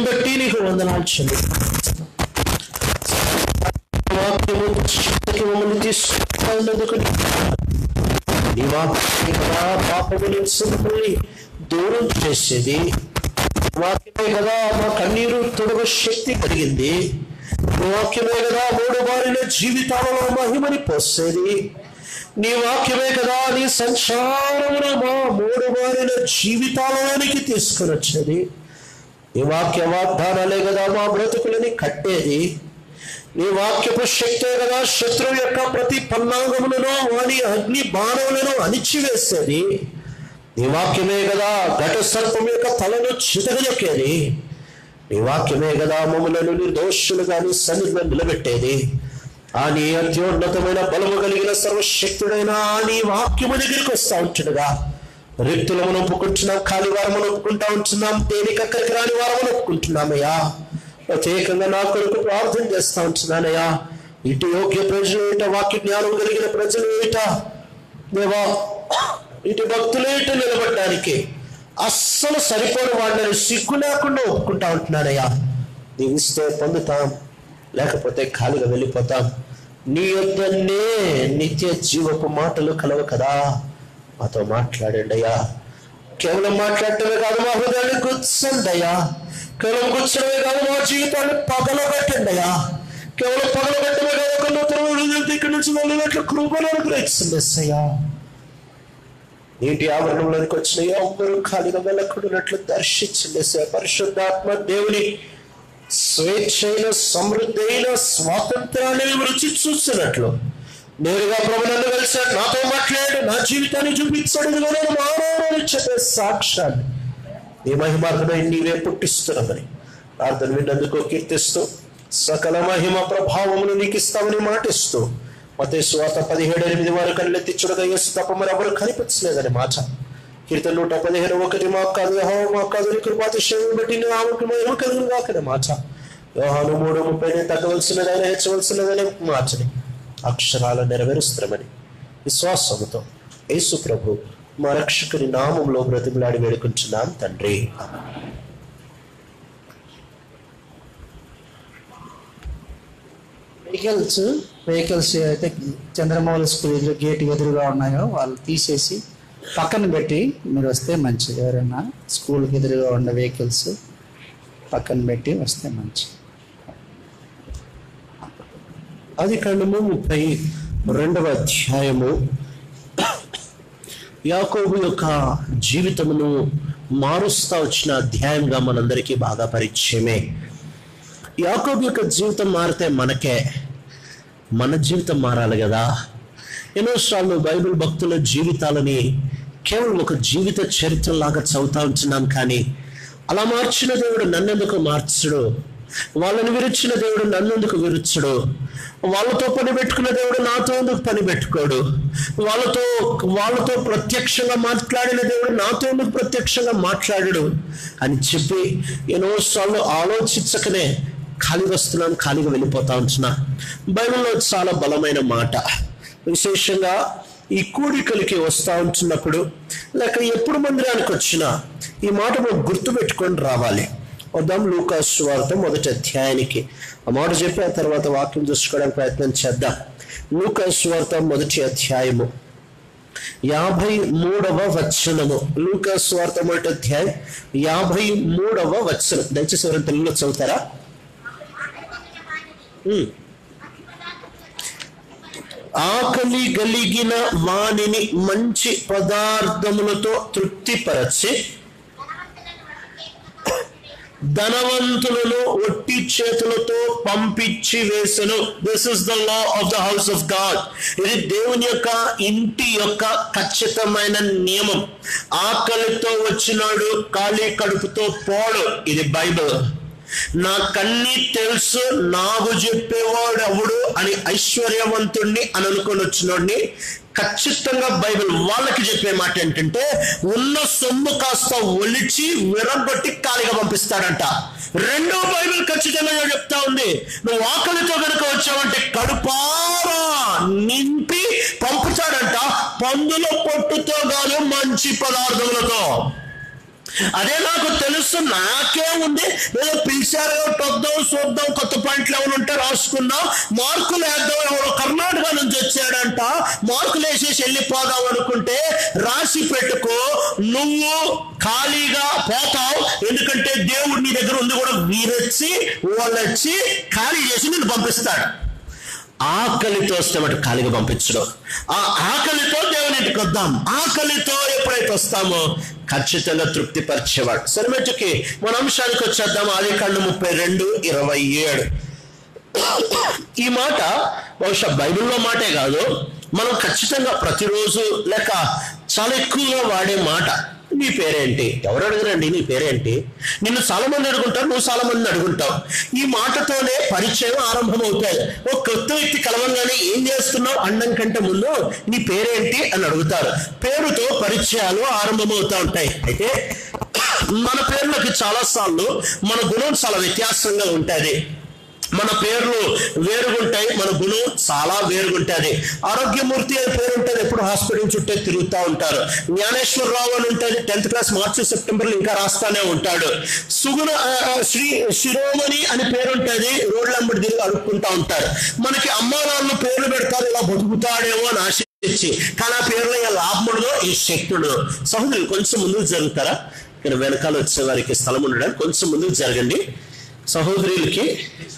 బట్టి నీకు వందనాలు చెల్లి వాక్యము శక్తికి మమ్మల్ని తీసుకున్నందుకు నీ వాక్యమే కదా పాపముని సుఖముని దూరం చేసేది వాక్యమే కదా మా కన్నీరు తుడవ శక్తి కలిగింది నీ వాక్యమే కదా మూడు బారిన జీవితాలలో మహిమని పోసేది నీ వాక్యమే కదా నీ సంసారమున మా మూడు బారిన జీవితాలలోనికి తీసుకుని వచ్చేది నీ వాక్య వాగ్దానాలే కదా మా బ్రతుకులని కట్టేది నీ వాక్యపు శక్తే కదా శత్రువు యొక్క ప్రతి పన్నాగములను వాని అగ్ని బాణములను అణిచివేసేది నీ వాక్యమే కదా ఘట సర్పం యొక్క తలను చితగజొక్కేది నీ వాక్యమే కదా మమ్మలను నిర్దోషులుగా నీ సన్నిధిలో నిలబెట్టేది ఆ నీ అత్యున్నతమైన బలము కలిగిన సర్వశక్తుడైన ఆ నీ వాక్యము దగ్గరికి వస్తా ఉంటుండగా రిక్తులమును ఒప్పుకుంటున్నాం ఖాళీ వారమును ఒప్పుకుంటా ఉంటున్నాం తేలిక అక్కడికి రాని వారమును ఒప్పుకుంటున్నామయ్యా ప్రత్యేకంగా నా కొరకు ప్రార్థన చేస్తా ఉంటున్నానయ్యా ఇటు యోగ్య ప్రజలు ఏట వాక్య జ్ఞానం కలిగిన ప్రజలు ఏట దేవా ఇటు భక్తులు ఏట నిలబడడానికి అస్సలు సరిపోని వాళ్ళని సిగ్గు లేకుండా ఒప్పుకుంటా ఉంటున్నానయ్యా దీవిస్తే పొందుతాం లేకపోతే ఖాళీగా వెళ్ళిపోతాం నీ యొద్దనే నిత్య జీవపు మాటలు కలవు కదా మాతో మాట్లాడండి అయ్యా కేవలం మాట్లాడటమే కాదు మా హృదయాన్ని గుచ్చండి అయ్యా కేవలం గుచ్చడమే కాదు మా జీవితాన్ని పగలబెట్టండి అయ్యా కేవలం పగలబెట్టమే కాదు ఒక నూతన హృదయం ఇక్కడి నుంచి వెళ్ళినట్లు కృపను అనుగ్రహిస్తుంది అయ్యా నీటి ఆవరణంలోనికి వచ్చిన ఎవ్వరూ ఖాళీగా వెళ్ళకుండాట్లు దర్శించండి అయ్యా. పరిశుద్ధాత్మ దేవుని స్వేచ్ఛైన సమృద్ధైన స్వాతంత్రాన్ని మేము రుచి చూస్తున్నట్లు నేరుగా ప్రభు నన్ను కలిశాడు నాతో మాట్లాడు నా జీవితాన్ని చూపించాడు ఇదిగో నేను మానవుని చెప్పే సాక్ష్యాన్ని నీ మహిమార్గమై నీవే పుట్టిస్తున్నామని ప్రార్థన విన్నందుకు కీర్తిస్తూ సకల మహిమ ప్రభావమును నీకు ఇస్తామని మాటిస్తూ మతే స్వాత పదిహేడు ఎనిమిది వారు కళ్ళెత్తి చూడగా యేసు తప్ప మరి ఎవరు కనిపించలేదని మాట కీర్తన నూట పదిహేను ఒకటి మాకు కాదు యహో మాకు కాదు నీ కృపాతిశయం బట్టి నీ ఆమెకు మహిమ కలుగును కాకనే మాట యోహాను మూడు ముప్పై తగ్గవలసినదైనా హెచ్చవలసినదనే మార్చని అక్షరాలు నెరవేరుస్తామని విశ్వాసముతో యేసు ప్రభు మా రక్షకుని నామంలో బ్రతిమలాడి వేడుకుంటున్నాం తండ్రి వెహికల్స్ వెహికల్స్ అయితే చంద్రమౌళి స్కూల్ ఎదురు గేట్ ఎదురుగా ఉన్నాయో వాళ్ళు తీసేసి పక్కన పెట్టి మీరు వస్తే మంచిది ఎవరైనా స్కూల్కి ఎదురుగా ఉన్న వెహికల్స్ పక్కన పెట్టి వస్తే మంచిది అది కాండము ముప్పై రెండవ అధ్యాయము యాకోబు యొక్క జీవితమును మారుస్తా వచ్చిన అధ్యాయంగా మనందరికీ బాగా పరిచయమే యాకోబు యొక్క జీవితం మారితే మనకే మన జీవితం మారాలి కదా ఎన్నోసార్లు బైబిల్ భక్తుల జీవితాలని కేవలం ఒక జీవిత చరిత్రలాగా చదువుతా ఉంటున్నాం కానీ అలా మార్చిన దేవుడు నన్నెందుకు మార్చడు వాళ్ళని విరుచిన దేవుడు నన్నెందుకు విరుచడు వాళ్ళతో పని పెట్టుకున్న దేవుడు నాతో ఎందుకు పని పెట్టుకోడు వాళ్ళతో వాళ్ళతో ప్రత్యక్షంగా మాట్లాడిన దేవుడు నాతో ఎందుకు ప్రత్యక్షంగా మాట్లాడడు అని చెప్పి ఎన్నోసార్లు ఆలోచించకనే ఖాళీ వస్తున్నాను ఖాళీగా వెళ్ళిపోతా ఉంటున్నా బైబిల్లో చాలా బలమైన మాట విశేషంగా ఈ కూడికలకి వస్తూ ఉంటున్నప్పుడు లేక ఎప్పుడు మందిరానికి వచ్చినా ఈ మాట మనం గుర్తుపెట్టుకొని రావాలి వద్దాం లూకాస్ వార్త మొదటి అధ్యాయానికి ఆ మాట చెప్పి ఆ తర్వాత వాక్యం చూసుకోవడానికి ప్రయత్నం చేద్దాం లూకాస్ వార్త మొదటి అధ్యాయము యాభై మూడవ వచనము లూకాస్ వార్త మొదటి అధ్యాయం యాభై మూడవ వచనం దయచేసి ఎవరైనా తెలుగులో చదువుతారా ఉమ్. ఆకలి గలిగిన వానిని మంచి పదార్థములతో తృప్తిపరచి ధనవంతులను ఒట్టి చేతులతో పంపించి వేసెను this is the law of the house of God ఇది దేవుని యొక్క ఇంటి యొక్క ఖచ్చితమైన నియమం ఆకలితో వచ్చినాడు ఖాళీ కడుపుతో పోడు ఇది బైబిల్ నాకన్నీ తెలుసు నాకు చెప్పేవాడు ఎవడు అని ఐశ్వర్యవంతుణ్ణి అని అనుకొని వచ్చినోడిని ఖచ్చితంగా బైబిల్ వాళ్ళకి చెప్పే మాట ఏంటంటే ఉన్న సొమ్ము కాస్త ఒలిచి విరగొట్టి ఖాళీగా పంపిస్తాడంట రెండో బైబిల్ ఖచ్చితంగా చెప్తా ఉంది నువ్వు ఆకలితో కనుక వచ్చావంటే కడుపారా నింపి పంపుతాడంట పందుల పొట్టుతో కాదు మంచి పదార్థములతో అదే నాకు తెలుసు నాకే ఉంది ఏదో పిలిచారు వద్దాం చూద్దాం కొత్త పాయింట్లు ఏమైనా ఉంటే రాసుకుందాం మార్కులు వేద్దాం ఎవరో కర్ణాటక నుంచి వచ్చాడంట మార్కులు వేసేసి వెళ్ళిపోదాం అనుకుంటే రాసి పెట్టుకో నువ్వు ఖాళీగా పోతావు ఎందుకంటే దేవుడు నీ దగ్గర ఉంది కూడా వీరొచ్చి వాళ్ళు వచ్చి ఖాళీ చేసి నిన్ను పంపిస్తాడు ఆకలితో వస్తే మటు ఖాళీగా పంపించడం ఆ ఆకలితో దేవుని ఇంటికి వద్దాం ఆకలితో ఎప్పుడైతే వస్తామో ఖచ్చితంగా తృప్తిపరిచేవాడు సరే మట్టుకి మన అంశానికి వచ్చేద్దాం ఆది కళ్ళు ముప్పై రెండు ఇరవై ఏడు ఈ మాట బహుశా బైబిల్లో మాటే కాదు మనం ఖచ్చితంగా ప్రతిరోజు లేక చాలా ఎక్కువగా వాడే మాట నీ పేరేంటి ఎవరు అడగరండి నీ పేరేంటి నిన్ను చాలా మంది అడుగుంటారు నువ్వు చాలా మందిని అడుగుంటావు ఈ మాటతోనే పరిచయం ఆరంభం అవుతాయి ఒక కొత్త వ్యక్తి కలవంగానే ఏం చేస్తున్నావు అండం కంటే ముందు నీ పేరేంటి అని అడుగుతారు పేరుతో పరిచయాలు ఆరంభమవుతా ఉంటాయి అయితే మన పేర్లకి చాలా సార్లు మన గుణం చాలా వ్యత్యాసంగా ఉంటుంది మన పేర్లు వేరుగుంటాయి మన గుణం చాలా వేరుగుంటుంది ఆరోగ్యమూర్తి అనే పేరు ఉంటుంది ఎప్పుడు హాస్పిటల్ చుట్టూ తిరుగుతూ ఉంటారు జ్ఞానేశ్వరరావు అని ఉంటుంది టెన్త్ క్లాస్ మార్చి సెప్టెంబర్ ఇంకా రాస్తానే ఉంటాడు సుగుణ ఆ, ఆ, శ్రీ శిరోమణి అని పేరు ఉంటుంది రోడ్లంబడి తిరిగి అడుక్కుంటా ఉంటారు మనకి అమ్మా నాన్న పేర్లు పెడతారు ఇలా బతుకుతాడేమో అని ఆశించి కానీ ఆ పేర్లో ఇలా లాభం ఉండదో ఈ శక్తి ఉండదు సహోదరులు కొంచెం ముందుకు జరుగుతారా ఇక్కడ వెనకాల వచ్చే వారికి స్థలం ఉండడానికి కొంచెం ముందుకు జరగండి సహోదరులకి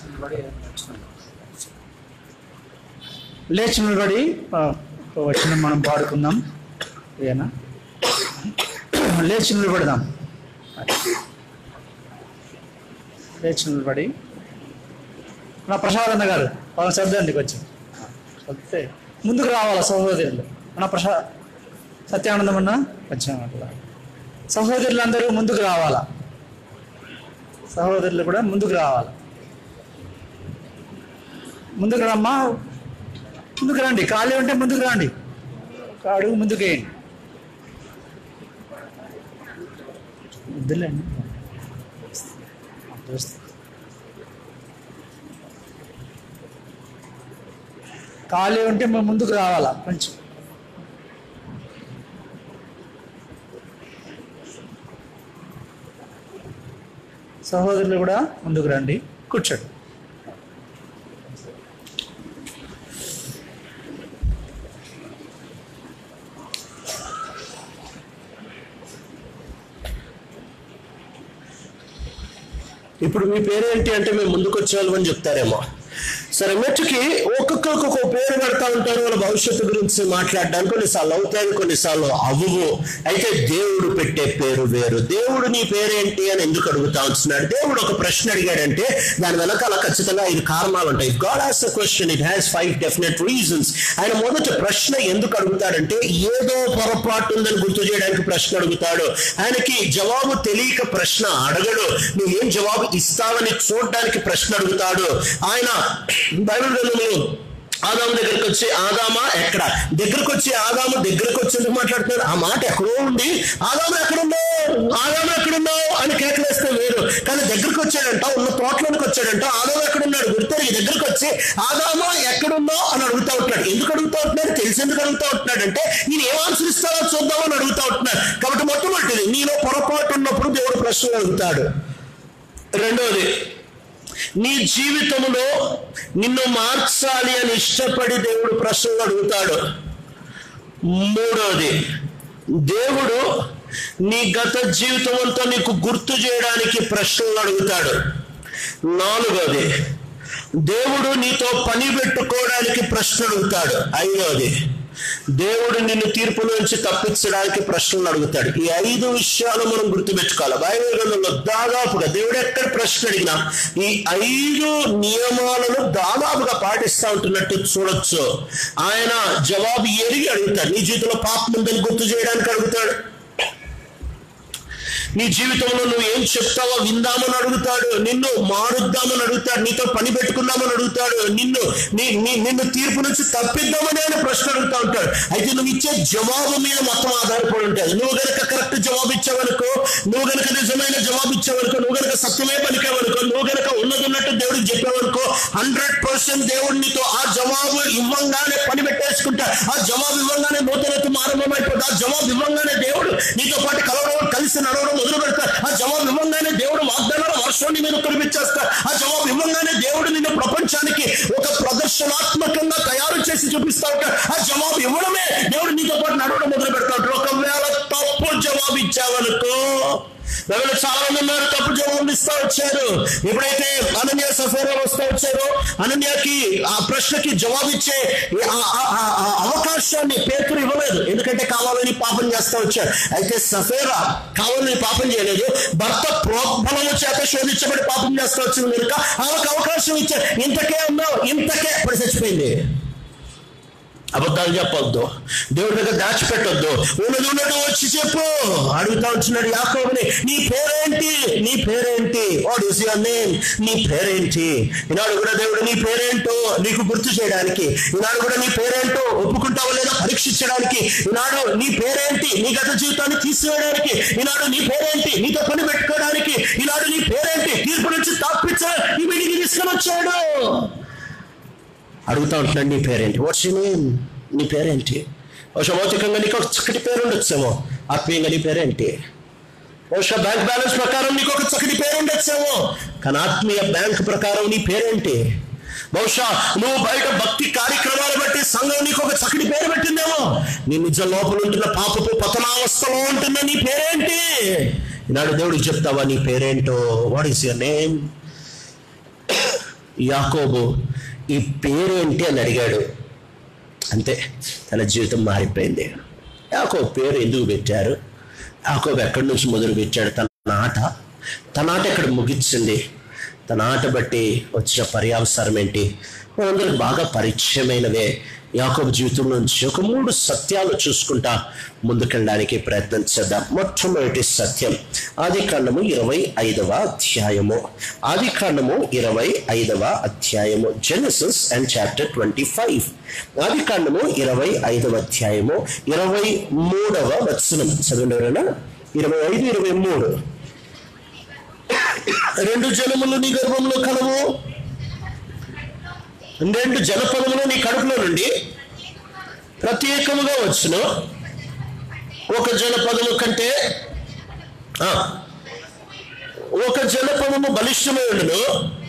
లేచి నిలబడి ఆ, ఒక వచనం మనం పాడుకుందాం ఏనా లేచి నిలబడదాం లేచి నిలబడి నా ప్రసాద్ అన్న గారు వాళ్ళ శబ్దండి కొంచెం వస్తే ముందుకు రావాలా సహోదరులు నా ప్రసా సత్యానందం అన్న కొంచెం అట్లా సహోదరులు అందరూ ముందుకు రావాలా సహోదరులు కూడా ముందుకు రావాలి ముందుకు రమ్మా ముందుకు రండి ఖాళీ ఉంటే ముందుకు రండి ఒక అడుగు ముందుకు వేయండి వద్దులేండి ఖాళీ ఉంటే మేము ముందుకు రావాలా కొంచెం సహోదరులు కూడా ముందుకు రండి కూర్చోండి ఇప్పుడు మీ పేరేంటి అంటే మేము ముందుకు వచ్చేవాళ్ళమని చెప్తారేమో సరే మెట్టుకి ఒక్కొక్కరికి ఒక్కొక్క పేరు పెడతా ఉంటారు వాళ్ళ భవిష్యత్తు గురించి మాట్లాడడానికి కొన్నిసార్లు అవుతాయి కొన్నిసార్లు అవ్వవు అయితే దేవుడు పెట్టే పేరు వేరు దేవుడు నీ పేరేంటి అని ఎందుకు అడుగుతా ఉంటున్నాడు దేవుడు ఒక ప్రశ్న అడిగాడంటే దాని వెనకాల ఖచ్చితంగా ఐదు కారణాలు ఉంటాయి God has a question it has five definite reasons ఆయన మొదటి ప్రశ్న ఎందుకు అడుగుతాడంటే ఏదో పొరపాటు ఉందని గుర్తు చేయడానికి ప్రశ్న అడుగుతాడు ఆయనకి జవాబు తెలియక ప్రశ్న అడగడు నువ్వేం జవాబు ఇస్తావని చూడడానికి ప్రశ్న అడుగుతాడు ఆయన బైబిల్ గ్రంథంలో ఆదాము దగ్గరికి వచ్చి ఆదామా ఎక్కడ దగ్గరకు వచ్చి ఆదాము దగ్గరకు వచ్చి ఎందుకు మాట్లాడుతున్నాడు ఆ మాట ఎక్కడో ఉండి ఆదాము ఎక్కడున్నావు ఆదాము ఎక్కడున్నావు అని కేకలేస్తే వేరు కానీ దగ్గరకు వచ్చాడంట ఉన్న తోటలోనికి వచ్చాడంట ఆదాము ఎక్కడున్నాడు గుర్తెరిగి దగ్గరకు వచ్చి ఆదామా ఎక్కడున్నావు అని అడుగుతా ఉంటున్నాడు ఎందుకు అడుగుతా ఉంటున్నాడు తెలిసి ఎందుకు అడుగుతా ఉంటున్నాడు అంటే నేను ఏం ఆన్సర్ ఇస్తావో చూద్దామని అడుగుతా ఉంటున్నాడు కాబట్టి మొట్టమొదటిది నీలో పొరపాటు ఉన్నప్పుడు దేవుడు ప్రశ్నలు అడుగుతాడు రెండోది నీ జీవితంలో నిన్ను మార్చాలి అని ఇష్టపడి దేవుడు ప్రశ్నలు అడుగుతాడు మూడోది దేవుడు నీ గత జీవితం అంతా నీకు గుర్తు చేయడానికి ప్రశ్నలు అడుగుతాడు నాలుగోది దేవుడు నీతో పని పెట్టుకోవడానికి ప్రశ్న అడుగుతాడు ఐదోది దేవుడు నిన్ను తీర్పు నుంచి తప్పించడానికి ప్రశ్నలు అడుగుతాడు ఈ ఐదు విషయాలు మనం గుర్తుపెట్టుకోవాలి బైబిల్ గ్రంథంలో దాదాపుగా దేవుడు ఎక్కడ ప్రశ్న అడిగినా ఈ ఐదు నియమాలను దాదాపుగా పాటిస్తూ ఉంటున్నట్టు చూడొచ్చు ఆయన జవాబు ఎరిగి అడుగుతాడు నీ జీవితంలో పాపం ఉందని గుర్తు చేయడానికి అడుగుతాడు నీ జీవితంలో నువ్వు ఏం చెప్తావో విందామని అడుగుతాడు నిన్ను మారుద్దామని అడుగుతాడు నీతో పని పెట్టుకుందామని అడుగుతాడు నిన్ను నీ నీ- నిన్ను తీర్పు నుంచి తప్పిద్దామని ఆయన ప్రశ్న అడుగుతా ఉంటాడు అయితే నువ్వు ఇచ్చే జవాబు మీద మొత్తం ఆధారపడి ఉంటుంది నువ్వు గనక కరెక్ట్ జవాబు ఇచ్చావనుకో నువ్వు గనక నిజమైన జవాబు ఇచ్చావనుకో నువ్వు గనక సత్యమే పలికావనుకో నువ్వు గనక ఉన్నది ఉన్నట్టు దేవుడికి చెప్పావనుకో హండ్రెడ్ పర్సెంట్ దేవుడు నీతో ఆ జవాబు ఇవ్వంగానే పని పెట్టేసుకుంటా ఆ జవాబు ఇవ్వంగానే నూతనత్వం ఆరంభమైపోతుంది ఆ జవాబు ఇవ్వంగానే దేవుడు నీతో పాటు కలవడం కలిసి నడవడం మొదలు పెడతా ఆ జవాబు ఇవ్వంగానే దేవుడు వాగ్దానాల వర్షం నీ మీద కురిపించేస్తా ఆ జవాబు ఇవ్వంగానే దేవుడు నిన్ను ప్రపంచానికి ఒక ప్రదర్శనాత్మకంగా తయారు చేసి చూపిస్తా ఉంటాడు ఆ జవాబు ఇవ్వడమే దేవుడు నీతో పాటు నడవడం మొదలు పెడతా ఉంటాడు ఒకవేళ తప్పు జవాబు ఇచ్చావనుకో ఎవరు చాలా మంది ఉన్నారు తప్పు జవాబులు ఇస్తా వచ్చారు ఎప్పుడైతే అనన్య సఫేరా వస్తా వచ్చారో అనన్యకి ఆ ప్రశ్నకి జవాబు ఇచ్చే ఆ- ఆ- ఆ- ఆ అవకాశాన్ని పేతురు ఇవ్వలేదు ఎందుకంటే కావాలని పాపం చేస్తా వచ్చారు అయితే సఫేరా కావాలని పాపం చేయలేదు భర్త ప్రోద్బలము చేత శోధించబడి పాపం చేస్తా వచ్చింది కనుక ఆమెకు అవకాశం ఇచ్చారు ఇంతకే ఉన్నావు ఇంతకే ఇప్పుడు చచ్చిపోయింది అబద్ధాలు చెప్పొద్దు దేవుడి దగ్గర దాచిపెట్టొద్దు ఉన్నది ఉన్నట్టు వచ్చి చెప్పు అడుగుతా వచ్చినాడు యాకోబుని నీ పేరేంటి నీ పేరేంటి వాట్ ఇస్ యువర్ నేమ్ నీ పేరేంటి ఈనాడు కూడా దేవుడు నీ పేరేంటో నీకు గుర్తు చేయడానికి ఈనాడు కూడా నీ పేరేంటో ఒప్పుకుంటావో లేదో పరీక్షించడానికి ఈనాడు నీ పేరేంటి నీ గత జీవితాన్ని తీసివేయడానికి ఈనాడు నీ పేరేంటి నీతో పని పెట్టుకోవడానికి ఈనాడు నీ పేరేంటి తీర్పు నుంచి తప్పించా ఈ వీడికి తీసుకొని వచ్చాడు అడుగుతా ఉంటున్నాడు నీ పేరేంటి వాట్స్ యూ నేమ్ నీ పేరేంటి బహుశా భౌతికంగా నీకు ఒక చక్కటి పేరు ఉండొచ్చేమో ఆత్మీయంగా నీ పేరేంటి బహుశా బ్యాంక్ బ్యాలెన్స్ ప్రకారం నీకు ఒక చక్కటి పేరు ఉండొచ్చేమో కానీ ఆత్మీయ బ్యాంక్ ప్రకారం నీ పేరేంటి బహుశా నువ్వు బయట భక్తి కార్యక్రమాలు బట్టి సంఘం నీకు ఒక చక్కటి పేరు పెట్టిందేమో నీ నిజ లోపల ఉంటున్న పాపపు పతనావస్థలో ఉంటున్న నీ పేరేంటి ఈనాడు దేవుడికి చెప్తావా నీ పేరేంటో వాట్ ఈస్ యువర్ నేమ్ యాకోబు ఈ పేరేంటి అని అడిగాడు అంతే తన జీవితం మారిపోయింది యాకోబు పేరు ఎందుకు పెట్టారు యాకోబు ఎక్కడి నుంచి మొదలు పెట్టాడు తన ఆట తన ఆట ఎక్కడ ముగిసింది తన ఆట బట్టి వచ్చిన పర్యావసరం ఏంటి మనందరికి బాగా పరిచయమైనవే యాకోబు జీవితం నుంచి ఒక మూడు సత్యాలు చూసుకుంటా ముందుకెళ్ళడానికి ప్రయత్నం చేద్దాం మొట్టమొదటి సత్యం ఆది కాండము ఇరవై ఐదవ అధ్యాయము ఆది కాండము ఇరవై ఐదవ అధ్యాయము Genesis and chapter twenty five ఆది కాండము ఇరవై ఐదవ అధ్యాయము ఇరవై మూడవ వచనం చదవండి ఎవరైనా ఇరవై ఐదు ఇరవై మూడు రెండు జనములు నీ గర్భంలో కలవు రెండు జలపదములు నీ కడుపులో నుండి ప్రత్యేకముగా వచ్చును ఒక జలపదము కంటే ఆ, ఒక జలపదము బలిష్టమై ఉండును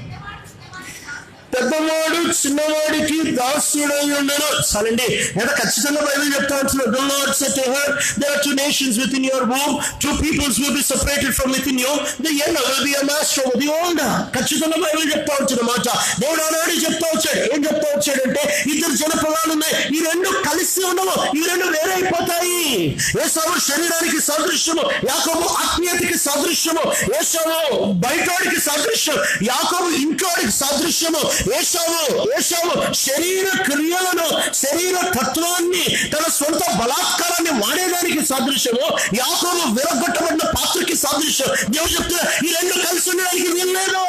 పెద్దవాడు చిన్నవాడికి దాసుడై ఉండను చాలండి ఎంత ఖచ్చితంగా బైబిల్ చెప్తా ఉంటున్నారు Do not say to her, there are two nations within your womb, two peoples will be separated from within you, the younger will be a master over the older. ఖచ్చితంగా బైబిల్ చెప్తా వచ్చిన మాట దేవుడు ఆనాడు చెప్తా వచ్చాడు ఏం చెప్తా వచ్చాడంటే ఇద్దరు జనపదాలు ఉన్నాయి ఈ రెండు కలిసి ఉండవు ఈ రెండు వేరైపోతాయి ఏసావు శరీరానికి సాదృశ్యము యాకోబు ఆత్మీయతకి సాదృశ్యము ఏసావు బయటోడికి సాదృశ్యం యాకోబు ఇంట్లోడికి సాదృశ్యము ఏసావు ఏసావు శరీర క్రియలను శరీర తత్వాన్ని తన సొంత బలాత్కారాన్ని వాడేదానికి సాదృశ్యము యాకోబు విరగొట్టబడిన పాత్రకి సాదృశ్యం దేవుడు చెప్తున్నా ఈ రెండు కలిసి ఉండడానికి వీల్లేదు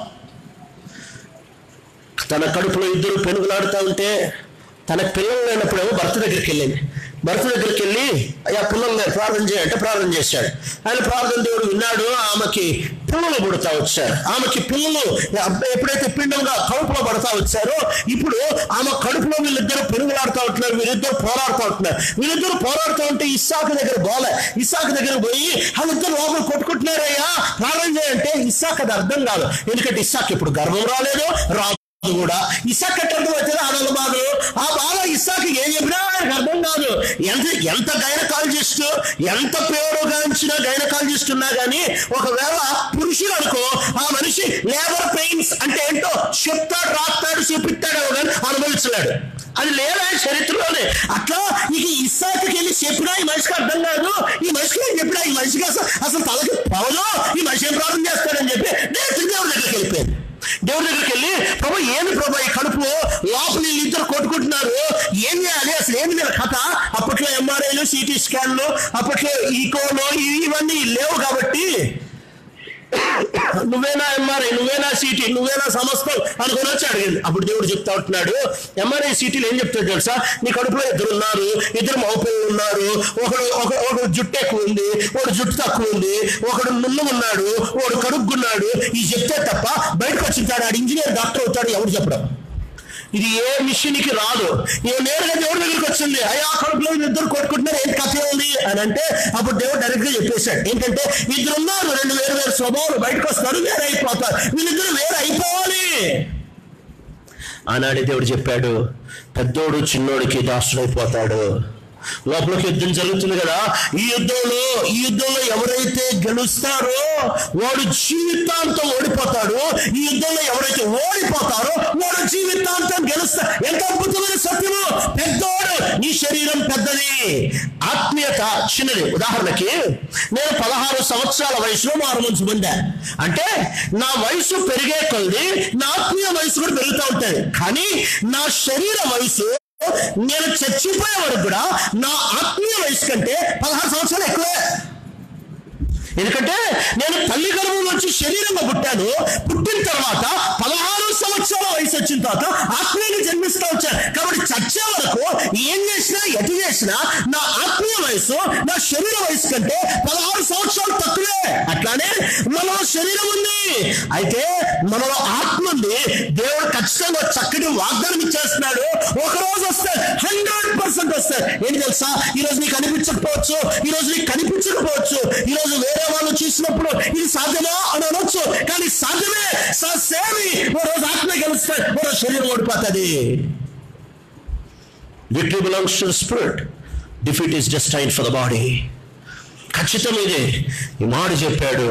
తన కడుపులో ఇద్దరు పెనుగులాడుతూ ఉంటే తన పిల్లలు లేనప్పుడేమో భర్త దగ్గరికి వెళ్ళింది భర్త దగ్గరికి వెళ్ళి అయ్యా పిల్లలు లేరు, ప్రార్థన చేయంటే ప్రార్థన చేశాడు ఆయన ప్రార్థన దేవుడు విన్నాడు ఆమెకి పిల్లలు పుడతా వచ్చారు ఆమెకి పిల్లలు ఎప్పుడైతే పిండంగా కడుపులో పడతా వచ్చారో ఇప్పుడు ఆమె కడుపులో వీళ్ళిద్దరు పెరుగులాడుతూ ఉంటున్నారు వీళ్ళిద్దరు పోరాడుతూ ఉంటున్నారు వీళ్ళిద్దరు పోరాడుతూ ఉంటే ఇస్సాకు దగ్గర బోలే ఇస్సాకు దగ్గర పోయి వాళ్ళిద్దరు లోపల కొట్టుకుంటున్నారయ్యా ప్రార్థన చేయంటే ఇస్సాకు అది అర్థం కాదు ఎందుకంటే ఇస్సాకు ఇప్పుడు గర్భం రాలేదు రా కూడా ఇసాక్ ఎట్ట అర్థమవుతుంది ఆడల బాధ ఆ బాధ ఇసాక్ ఏం చెప్పినా ఆయనకు అర్థం కాదు ఎంత ఎంత గైనకాలజిస్ట్ ఎంత పేరుగాంచిన గైనకాలజిస్ట్ ఉన్నా గానీ ఒకవేళ పురుషుడు అనుకో ఆ మనిషి లేబర్ పెయిన్స్ అంటే ఏంటో చెప్తాడు రాస్తాడు చూపిస్తాడు కానీ అనుభవించలేడు అది లేదా చరిత్రలోనే అట్లా ఇక ఇస్సాకి వెళ్ళి చెప్పినా ఈ మనిషికి అర్థం కాదు ఈ మనిషికి ఏం చెప్పినా ఈ మనిషికి అసలు అసలు తలకి పవదు ఈ మనిషి ఏం ప్రార్థన చేస్తాడని చెప్పి దేవుడి దేవుడి దగ్గరికి వెళ్ళిపోయింది దేవుడి దగ్గరికి వెళ్ళి ప్రభు ఏంది ప్రభు ఈ కడుపులో లోపల వీళ్ళు ఇద్దరు కొట్టుకుంటున్నారు ఏం చేయాలి అసలు ఏంది వీళ్ళ కథ అప్పట్లో ఎంఆర్ఐలు సిటీ స్కాన్లు అప్పట్లో ఈకోలు ఇవి- ఇవన్నీ లేవు కాబట్టి నువ్వేనా ఎంఆర్ఐ నువ్వేనా సిటీ నువ్వేనా సమస్తం అనుకుని వచ్చి అడిగింది అప్పుడు దేవుడు చెప్తా ఉంటున్నాడు ఎంఆర్ఐ సిటీలు ఏం చెప్తాడు తెలుసా నీ కడుపులో ఇద్దరు ఉన్నారు ఇద్దరు మౌపిల్లలు ఉన్నారు ఒకడు ఒక ఒకడు జుట్టు ఎక్కువ ఉంది ఒకడు జుట్టు తక్కువ ఉంది ఒకడు నున్ను ఉన్నాడు ఒకడు కడుక్కున్నాడు ఈ చెప్తే తప్ప బయటకు వచ్చింటాడు ఆడు ఇంజనీర్ డాక్టర్ అవుతాడు ఎవరు చెప్పడం ఇది ఏ మిషన్కి రాదు ఏ నేరుగా దేవుడి దగ్గరికి వచ్చింది అయ్యా కడుపులో ఇద్దరు కొట్టుకుంటున్నారు ఏం కథ ఉంది అని అంటే అప్పుడు దేవుడు డైరెక్ట్ గా చెప్పేశాడు ఏంటంటే ఇద్దరు ఉన్నారు రెండు వేరు వేరు స్వభావాలు బయటకు వస్తారు వేరే అయిపోతారు వీళ్ళిద్దరు వేరే అయిపోవాలి ఆనాడే దేవుడు చెప్పాడు పెద్దోడు చిన్నోడికి దాసుడైపోతాడు లోపలికి యుద్ధం జరుగుతుంది కదా ఈ యుద్ధంలో ఈ యుద్ధంలో ఎవరైతే గెలుస్తారో వాడు జీవితాంతం ఓడిపోతాడు ఈ యుద్ధంలో ఎవరైతే ఓడిపోతారో వాడు జీవితాంతం గెలుస్తాడు ఎంత అద్భుతమైన సత్యము పెద్దోడు నీ శరీరం పెద్దది ఆత్మీయత చిన్నది ఉదాహరణకి నేను పదహారు సంవత్సరాల వయసులో మారు మనసు పొందా అంటే నా వయసు పెరిగే కొద్ది నా ఆత్మీయ వయసు కూడా పెరుగుతూ ఉంటుంది కానీ నా శరీర వయసు నేను చచ్చిపోయే వరకు కూడా నా ఆత్మీయ వయసు కంటే పదహారు సంవత్సరాలు ఎక్కువే ఎందుకంటే నేను తల్లి గర్భం నుంచి శరీరంగా పుట్టాను పుట్టిన తర్వాత పదహారు సంవత్సరాల వయసు వచ్చిన తర్వాత ఆత్మీయంగా జన్మిస్తూ వచ్చాను కాబట్టి చచ్చే వరకు ఏం చేసినా ఎటు చేసినా నా ఆత్మీయ వయసు నా శరీర వయసు కంటే పదహారు సంవత్సరాలు తక్కువే అట్లానే మనలో శరీరం ఉంది అయితే మనలో ఆత్మ ఉంది దేవుడు ఖచ్చితంగా ఒక చక్కటి వాగ్దానం ఇచ్చేస్తున్నాడు ఒక రోజు వస్తాడు హండ్రెడ్ పర్సెంట్ వస్తాడు ఏంటి తెలుసా ఈ రోజు నీకు కనిపించకపోవచ్చు ఈ రోజు నీకు కనిపించకపోవచ్చు ఈ రోజు వేరే వాళ్ళు చూసినప్పుడు ఇది సాధ్యమా అని అనొచ్చు కానీ సాధ్యమే సేమి ఓ రోజు ఆత్మ గెలుస్తాడు ఓ రోజు శరీరం ఓడిపోతుంది victory belongs to spirit defeat is destined for the body ఖచ్చితం ఇదే ఈ మాట చెప్పాడు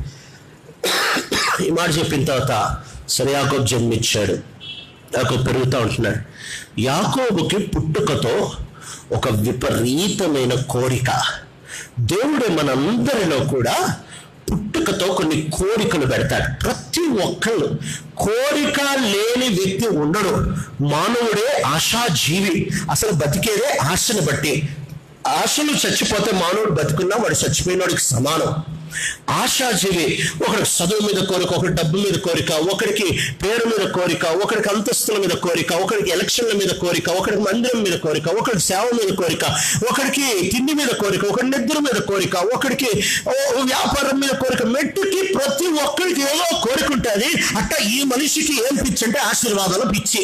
ఈ మాట చెప్పిన తర్వాత సరే యాకోబు జన్మించాడు యాకోబు పెరుగుతూ ఉంటున్నాడు యాకోబుకి పుట్టుకతో ఒక విపరీతమైన కోరిక దేవుడు మనందరిలో కూడా పుట్టుకతో కొన్ని కోరికలు పెడతాడు ప్రతి ఒక్కళ్ళు కోరిక లేని వ్యక్తి ఉండడు మానవుడే ఆశాజీవి అసలు బతికేదే ఆశను బట్టి ఆశలు చచ్చిపోతే మానవుడు బతుకున్నా వాడు చచ్చిపోయినవాడికి సమానం ఆశాజీవి ఒకరికి చదువు మీద కోరిక ఒకరికి డబ్బు మీద కోరిక ఒకరికి పేరు మీద కోరిక ఒకరికి అంతస్తుల మీద కోరిక ఒకరికి ఎలక్షన్ల మీద కోరిక ఒకరికి మందిరం మీద కోరిక ఒకరికి సేవ మీద కోరిక ఒకరికి తిండి మీద కోరిక ఒకరి నిద్ర మీద కోరిక ఒకరికి ఓ వ్యాపారం మీద కోరిక మెట్టుకి ప్రతి ఒక్కరికి ఏదో కోరిక ఉంటుంది అట్ట ఈ మనిషికి ఏం పిచ్చి అంటే ఆశీర్వాదాలు పిచ్చి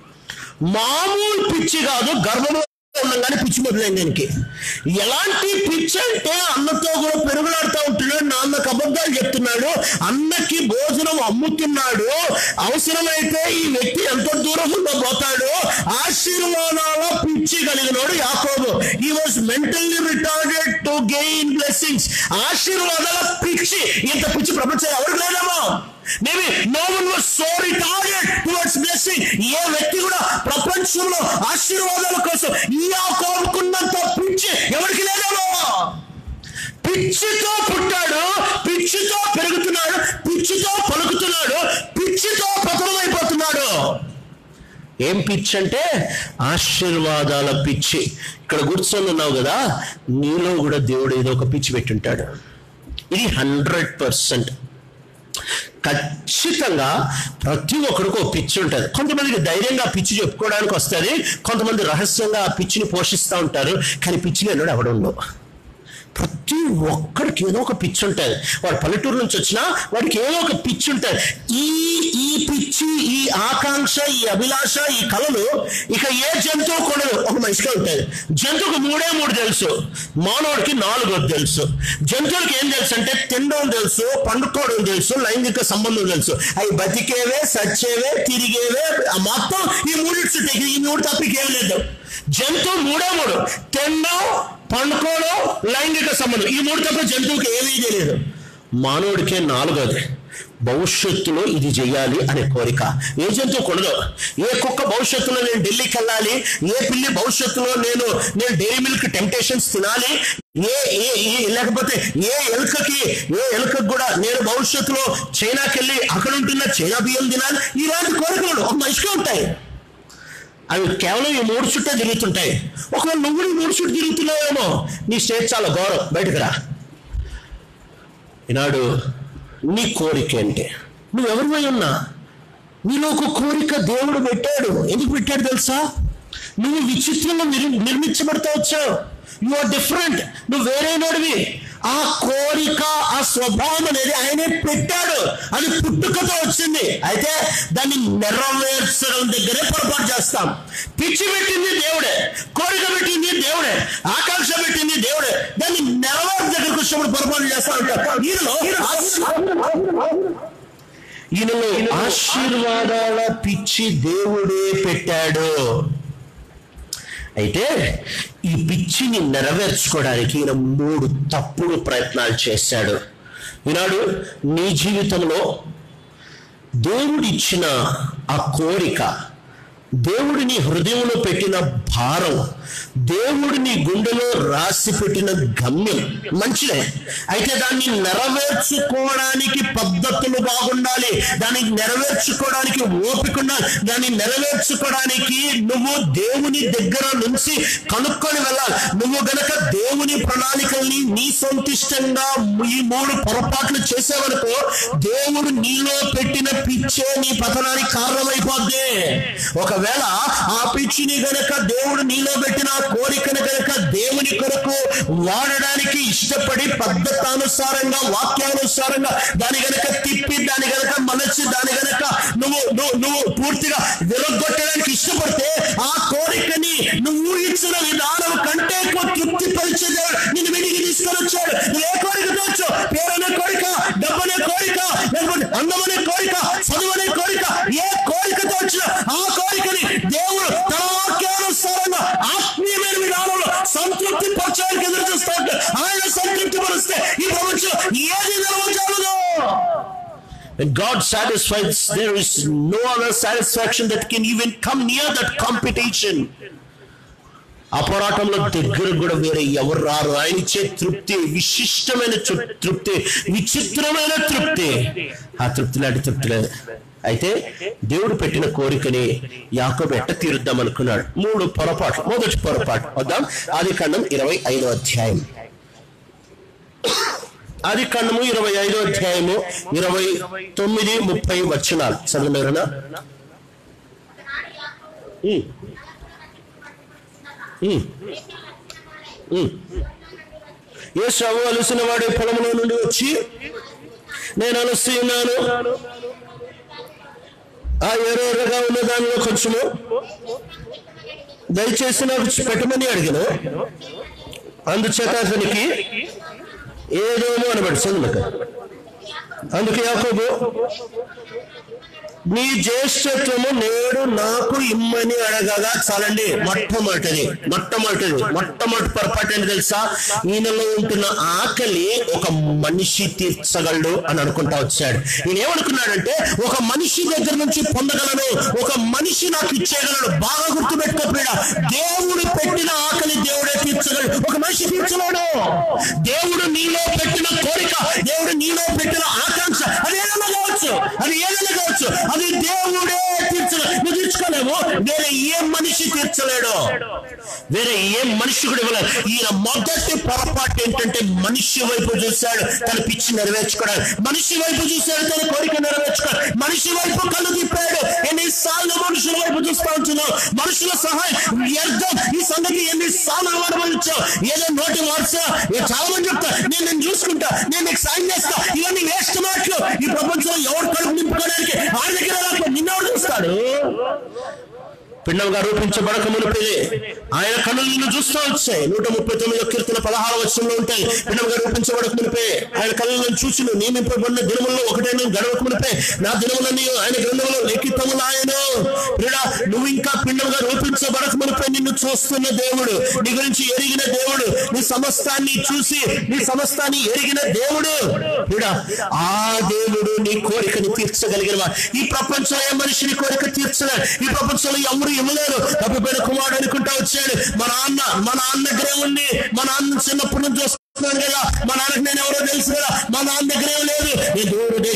మామూలు పిచ్చి కాదు గర్భంలో ఉండగానే పిచ్చి మొదలైంది దానికి ఎలాంటి పిచ్చి అంటే అన్నతో కూడా పెరుగులాడుతూ ఉంటున్నాడు నాన్నకు అబద్ధాలు చెప్తున్నాడు అన్నకి భోజనం అమ్ముతున్నాడు అవసరమైతే ఈ వ్యక్తి ఎంత దూరం ఉందో పోతాడు ఆశీర్వాదాల పిచ్చి కలిగినోడు యాకోబు ఈ was mentally retarded to gain blessings ఆశీర్వాదాల పిచ్చి ఇంత పిచ్చి ప్రపంచం ఎవరికి లేదేమో maybe no one was so retarded towards blessing ఏ వ్యక్తి కూడా ప్రపంచంలో ఆశీర్వాదాల కోసం ఈ కోరుకున్నంత పిచ్చి ఎవరికి లేదేమో పిచ్చితో పుట్టాడు పిచ్చితో పెరుగుతున్నాడు పిచ్చితో పలుకుతున్నాడు పిచ్చితో పతనమైపోతున్నాడు ఏం పిచ్చి అంటే ఆశీర్వాదాల పిచ్చి ఇక్కడ కూర్చొని ఉన్నావు కదా నీలో కూడా దేవుడు ఏదో ఒక పిచ్చి పెట్టుంటాడు ఇది హండ్రెడ్ పర్సెంట్ ఖచ్చితంగా ప్రతి ఒక్కరికి ఒక పిచ్చి ఉంటుంది కొంతమందికి ధైర్యంగా ఆ పిచ్చి చెప్పుకోవడానికి వస్తుంది కొంతమంది రహస్యంగా ఆ పిచ్చిని పోషిస్తూ ఉంటారు కానీ పిచ్చి లేనాడు ఎవడుండో ప్రతి ఒక్కడికి ఏదో ఒక పిచ్చి ఉంటుంది వాడు పల్లెటూరు నుంచి వచ్చినా వాడికి ఏదో ఒక పిచ్చి ఉంటుంది ఈ ఈ పిచ్చి ఈ ఆకాంక్ష ఈ అభిలాష ఈ కళలు ఇక ఏ జంతువు కూడా ఒక మనిషిగా ఉంటుంది జంతువుకు మూడే మూడు తెలుసు మానవుడికి నాలుగోది తెలుసు జంతువులకి ఏం తెలుసు అంటే తినడం తెలుసు పండుకోవడం తెలుసు లైంగిక సంబంధం తెలుసు అవి బతికేవే సచ్చేవే తిరిగేవే ఆ మొత్తం ఈ మూడు ఈ మూడు తప్పికేం లేదు జంతువు మూడే మూడు తినడం పండుకోవడం లైంగిక సంబంధం ఈ మూడు తప్ప జంతువుకి ఏమీ తెలియదు మానవుడికే నాలుగోది భవిష్యత్తులో ఇది చెయ్యాలి అనే కోరిక ఏ జంతువు కొనదు ఏ కుక్క భవిష్యత్తులో నేను ఢిల్లీకి వెళ్ళాలి ఏ పిల్లి భవిష్యత్తులో నేను నేను డైరీ మిల్క్ టెంప్టేషన్స్ తినాలి ఏ ఏ ఏ- లేకపోతే ఏ ఎలుకకి ఏ ఎలుకకు కూడా నేను భవిష్యత్తులో చైనాకి వెళ్ళి అక్కడ ఉంటున్న చైనా బియ్యం తినాలి ఇలాంటి కోరికలు ఒక మనిషికి ఉంటాయి అవి కేవలం ఈ మూడు చుట్టే తిరుగుతుంటాయి ఒకవేళ నువ్వు కూడా ఈ మూడు చుట్టూ తిరుగుతున్నావేమో నీ స్టేట్ చాలా గౌరవం బయటకు రా ఈనాడు నీ కోరిక ఏంటి నువ్వెవరివై ఉన్నా నీలో ఒక కోరిక దేవుడు పెట్టాడు ఎందుకు పెట్టాడు తెలుసా నువ్వు విచిత్రంగా నిర్- నిర్మించబడతా వచ్చావు యు ఆర్ డిఫరెంట్ నువ్వు వేరే నోడివి ఆ కోరిక ఆ స్వభావం అనేది ఆయనే పెట్టాడు అది పుట్టుకతో వచ్చింది అయితే దాన్ని నెరవేర్చడం దగ్గరే పొరపాటు చేస్తాం పిచ్చి పెట్టింది దేవుడే కోరిక పెట్టింది దేవుడే ఆకాంక్ష పెట్టింది దేవుడే దాన్ని నెరవేర్చ దగ్గరకు వచ్చినప్పుడు పొరపాటు చేస్తా ఉంటాం ఈయనలో ఈయనలో ఆశీర్వాదాల పిచ్చి దేవుడే పెట్టాడు అయితే ఈ పిచ్చిని నెరవేర్చుకోవడానికి ఈయన మూడు తప్పుడు ప్రయత్నాలు చేశాడు ఈనాడు నీ జీవితంలో దేవుడిచ్చిన ఆ కోరిక దేవుడిని హృదయంలో పెట్టిన భారం దేవుడిని గుండెలో రాసి పెట్టిన గమ్యం మంచిదే అయితే దాన్ని నెరవేర్చుకోవడానికి పద్ధతులు బాగుండాలి దాన్ని నెరవేర్చుకోవడానికి ఓపిక ఉండాలి దాన్ని నెరవేర్చుకోవడానికి నువ్వు దేవుని దగ్గర నుంచి కనుక్కొని వెళ్ళాలి నువ్వు గనక దేవుని ప్రణాళికల్ని నీ సొంతిష్టంగా ఈ మూడు పొరపాట్లు చేసేవనుకో దేవుడు నీలో పెట్టిన పిచ్చే నీ పతనానికి కారణమైపోద్ది ఒకవేళ ఆ పిచ్చిని గనక దేవుడు నీలో పెట్టిన ఆ కోరికను గనక దేవుని కొరకు వాడడానికి ఇష్టపడి పద్ధతానుసారంగా వాక్యానుసారంగా దాని గనక తిప్పి దాని గనక మనసి దాని గనక నువ్వు నువ్వు నువ్వు పూర్తిగా విరగొట్టడానికి ఇష్టపడితే ఆ కోరికని నువ్వు ఊహించిన విధానం కంటే ఎక్కువ తృప్తి పరిచే దేవుడు నిన్ను వెడికి తీసుకొని వచ్చాడు నువ్వు ఏ కోరికతో వచ్చావు పేరనే కోరిక డబ్బనే కోరిక లేకపోతే అందమనే కోరిక చదువనే కోరిక ఏ కోరికతో వచ్చినా ఆ కోరికని దేవుడు తన వాక్యానుసారంగా ఆత్మీయమైన విధానంలో సంతృప్తి పరచడానికి ఎదురు చూస్తూ ఉంటాడు ఆయన సంతృప్తి పరిస్తే ఈ ప్రపంచం ఏది నిలవజాలదు When God satisfies, there is no other satisfaction that can even come near that competition. ఆ పోరాటంలో దగ్గర కూడా వేరే ఎవరు రారు ఆయన ఇచ్చే తృప్తి విశిష్టమైన తృ- తృప్తి విచిత్రమైన తృప్తి ఆ తృప్తి లాంటి తృప్తి లేదు అయితే దేవుడు పెట్టిన కోరికని యాకోబు ఎట్ట తీరుద్దాం అనుకున్నాడు మూడు పొరపాట్లు మొదటి పొరపాటు వద్దాం ఆది ఖండం ఇరవై ఐదో అధ్యాయం ఆది ఖండము ఇరవై ఐదో అధ్యాయము ఇరవై తొమ్మిది ముప్పై వచనాలు చదవండి ఎవరైనా ఉమ్, ఉమ్, ఉమ్. ఏసావు అలసిన వాడి పొలంలో నుండి వచ్చి నేను అలసి ఉన్నాను ఆ ఎర్రగా ఉన్న దానిలో కొంచెము దయచేసి నాకు పెట్టమని అడిగాను అందుచేత అతనికి ఏదేమో అనబడి చదువుక అందుకే యాకోబు నీ జ్యేష్ఠత్వము నేడు నాకు ఇమ్మని అడగగా చాలండి మొట్టమొదటిది మొట్టమొదటిది మొట్టమొదటి పొరపాటు ఏంటి తెలుసా ఈయనలో ఉంటున్న ఆకలి ఒక మనిషి తీర్చగలడు అని అనుకుంటా వచ్చాడు ఈయన ఏమనుకున్నాడంటే ఒక మనిషి దగ్గర నుంచి పొందగలను ఒక మనిషి నాకు ఇచ్చేయగలడు బాగా గుర్తుపెట్టుకోపోయాడు దేవుడు పెట్టిన ఆకలి దేవుడే తీర్చగలడు ఒక మనిషి తీర్చలేడు దేవుడు నీలో పెట్టిన కోరిక దేవుడు నీలో పెట్టిన ఆకాంక్ష అది ఏదైనా కావచ్చు అది ఏదైనా కావచ్చు అది దేవుడే తీర్చలేడు నువ్వు తీర్చుకోలేవు వేరే ఏ మనిషి తీర్చలేడు వేరే ఏ మనిషి కూడా ఇవ్వలేదు ఈయన మొదటి పొరపాటు ఏంటంటే మనిషి వైపు చూశాడు తన పిచ్చి నెరవేర్చుకోవడానికి మనిషి వైపు చూశాడు తన కోరిక నెరవేర్చుకోవడం మనిషి వైపు కళ్ళు తిప్పాడు ఎన్నిసార్లు మనుషుల వైపు చూస్తా ఉంటున్నావు మనుషుల సహాయం వ్యర్థం ఈ సంగతి ఎన్నిసార్లు అనుభవించావు ఏదో నోటి మార్చా చాలా మంది చెప్తా నేను నేను చూసుకుంటా నేను నీకు సాయం చేస్తా ఇవన్నీ వేస్ట్ మాటలు ఈ ప్రపంచంలో ఎవరు కడుపు నింపుకోవడానికి ఆయన దగ్గర రాకపోతే నిన్నెవరు చూస్తాడు పిండంగా రూపించబడక మునిపే ఆయన కన్నులు నిన్ను చూస్తూ వచ్చాయి నూట ముప్పై తొమ్మిది కీర్తన పదహారు వచ్చంలో ఉంటాయి పిండంగా రూపించబడక మునిపే ఆయన కళ్ళను చూసి నియమింపబడిన దినముల్లో ఒకటైన గడవక మునిపే నా దినములన్నీ ఆయన గ్రంథంలో లిఖితములు ఆయన ప్రియుడా నువ్వు ఇంకా పిండంగా రూపించబడక మునిపే నిన్ను చూస్తున్న దేవుడు నీ గురించి ఎరిగిన దేవుడు నీ సమస్తాన్ని చూసి నీ సమస్తాన్ని ఎరిగిన దేవుడు ప్రియుడా ఆ దేవుడు నీ కోరికని తీర్చగలిగిన వాడు. ఈ ప్రపంచంలో ఏ మనిషిని కోరిక తీర్చలేడు ఈ ప్రపంచంలో ఎవరు ఇవ్వలేరు తప్పిపోయిన కుమారుడు అనుకుంటా వచ్చాడు మా నాన్న మా నాన్న దగ్గరే ఉంది మా నాన్న చిన్నప్పటి నుంచి వస్తున్నాను కదా మా నాన్నకి నేను ఎవరో తెలుసు కదా మా నాన్న దగ్గరే లేదు నేను దూర దేశం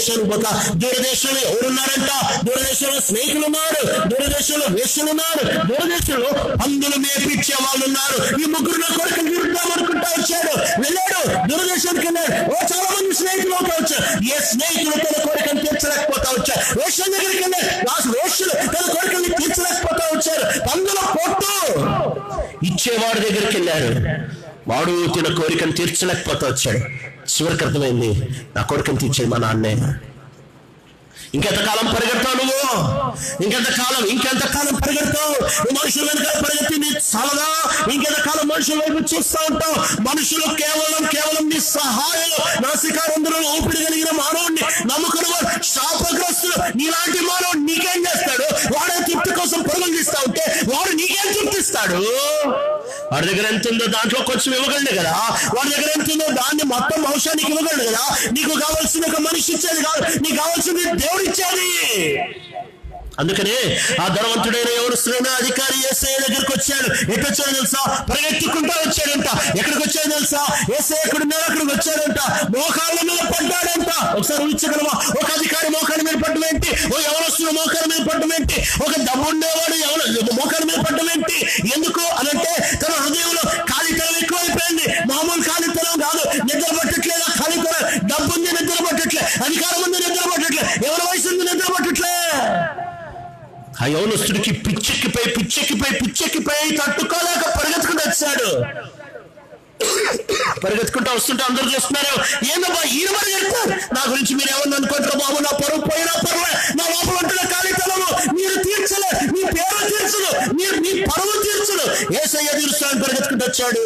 దూరదేశానికి పోతా దూరదేశంలో ఎవరున్నారంట దూరదేశంలో స్నేహితులు ఉన్నారు దూరదేశంలో వేషలు ఉన్నారు దూరదేశంలో పందులు మేపించే వాళ్ళు ఉన్నారు ఈ ముగ్గురు నా కొడుకు తీరుద్దాం అనుకుంటా వచ్చాడు వెళ్ళాడు దూరదేశానికి వెళ్ళాడు ఓ చాలా మంది స్నేహితులు అవుతా వచ్చారు ఏ స్నేహితులు తన కోరికను తీర్చలేకపోతా వచ్చారు వేషం దగ్గరికి వెళ్ళాడు ఆ వేషలు తన కోరికల్ని తీర్చలేకపోతా వచ్చారు పందుల పొట్టు ఇచ్చేవాడి దగ్గరికి వెళ్ళారు వాడు తన కోరికను తీర్చలేకపోతా వచ్చాడు చివరికి అర్థమైంది నా కోరికను తీర్చేది మా నాన్నే ఇంకెంతకాలం పరిగెడతావు నువ్వు ఇంకెంతకాలం ఇంకెంతకాలం పరిగెడతావు నువ్వు మనుషుల వెనక పరిగెత్తి నీ చాలదా ఇంకెంతకాలం మనుషుల వైపు చూస్తూ ఉంటావు మనుషులు కేవలం కేవలం నీ సహాయం నాసికారందులో ఊపిరి కలిగిన మానవుడిని నమ్ముకున్న వాడు శాపగ్రస్తుడు నీలాంటి మానవుడు నీకేం చేస్తాడు వాడే తృప్తి కోసం పరుగులు తీస్తా ఉంటే వాడు నీకేం తృప్తిస్తాడు వాడి దగ్గర ఎంత ఉందో దాంట్లో కొంచెం ఇవ్వగలడు కదా వాడి దగ్గర ఎంత ఉందో దాన్ని మొత్తం వంశానికి ఇవ్వగలడు కదా నీకు కావాల్సిన ఒక మనిషి ఇచ్చేది కాదు నీకు కావాల్సింది దేవుడు ఇచ్చేది అందుకనే ఆ ధనవంతుడైన ఎవరుస్తున్న అధికారి ఏసఐ దగ్గరికి వచ్చాడు ఎటు వచ్చాడు తెలుసా పరిగెత్తుకుంటా వచ్చాడంట ఎక్కడికి వచ్చాడు తెలుసా ఏసఐ ఎక్కడున్నాడు అక్కడికి వచ్చాడంట మోకాళ్ళ మీద పడ్డాడంట ఒకసారి ఊహించగలవా ఒక అధికారి మోకాళ్ళ మీద పడ్డం ఏంటి ఓ ఎవరొస్తున్న మోకాళ్ళ మీద పడ్డం ఏంటి ఒక డబ్బు ఉండేవాడు ఎవరు మోకాళ్ళ మీద పడ్డం ఏంటి ఎందుకు అనంటే తన హృదయంలో ఖాళీతనం ఎక్కువైపోయింది మామూలు ఖాళీతనం కాదు నిద్ర పట్టట్లేదు ఆ ఖాళీతనం డబ్బు ఉంది నిద్ర పట్టట్లే అధికారం ఉంది నిద్ర పట్టట్లే ఎవరి వయసు ఉంది నిద్ర పట్టట్లే ఆ యవనస్తుడికి పిచ్చెక్కిపోయి పిచ్చెక్కిపోయి పిచ్చెక్కిపోయి తట్టుకోలేక పరిగెత్తుకుంటూ వచ్చాడు పరిగెత్తుకుంటూ వస్తుంటే అందరూ చూస్తున్నారు ఏందబ్బా ఈయన పరిగెడతారు నా గురించి మీరు ఏమన్నా అనుకుంటారు బాబు నా పరువు పోయినా పర్వే నా లోపల ఉంటున్న ఖాళీతనము మీరు తీర్చలే మీ పేరు తీర్చదు మీరు మీ పరువు తీర్చదు ఏసయ్య తీరుస్తాను పరిగెత్తుకుంటూ వచ్చాడు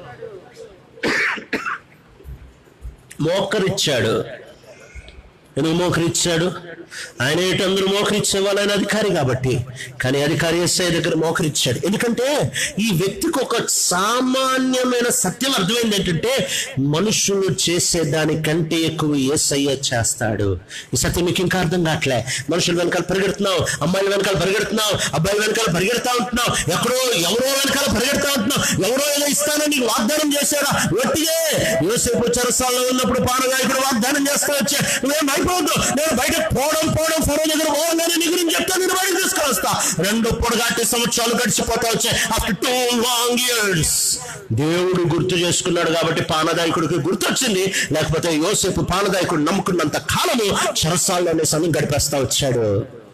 మోకరిచ్చాడు ఎందుకు మోకరిచ్చాడు ఆయన ఏంటి అందరూ మోకరిచ్చే వాళ్ళు ఆయన అధికారి కాబట్టి కానీ అధికారి ఎస్ఐ దగ్గర మోకరిచ్చాడు ఎందుకంటే ఈ వ్యక్తికి ఒక సామాన్యమైన సత్యం అర్థమైంది ఏంటంటే మనుషులు చేసే దానికంటే ఎక్కువ ఏసయ్య చేస్తాడు ఈ సత్యం మీకు ఇంకా అర్థం కావట్లే మనుషుల వెనకాల పరిగెడుతున్నావు అమ్మాయిల వెనకాల పరిగెడుతున్నావు అబ్బాయిల వెనకాల పరిగెడతా ఉంటున్నావు ఎక్కడో ఎవరో వెనకాల పరిగెడతా ఉంటున్నావు ఎవరో ఏదో ఇస్తానని నీకు వాగ్దానం చేశాడా ఒట్టిగే యోసేపు చెరసాల్లో ఉన్నప్పుడు పానగాయకుడు వాగ్దానం చేస్తా వచ్చా నువ్వేం భయపడద్దు నేను బయట పోవడం పోవడం ఫరో దగ్గర పోవగానే నీ గురించి చెప్తా నేను బయటకు తీసుకొస్తా రెండు పొడగాటి సంవత్సరాలు గడిచిపోతా వచ్చాయి ఆఫ్టర్ టూ లాంగ్ ఇయర్స్ దేవుడు గుర్తు చేసుకున్నాడు కాబట్టి పానదాయకుడికి గుర్తొచ్చింది లేకపోతే యోసేపు పానదాయకుడు నమ్ముకున్నంత కాలము చెరసాల్లోనే సమయం గడిపేస్తా వచ్చాడు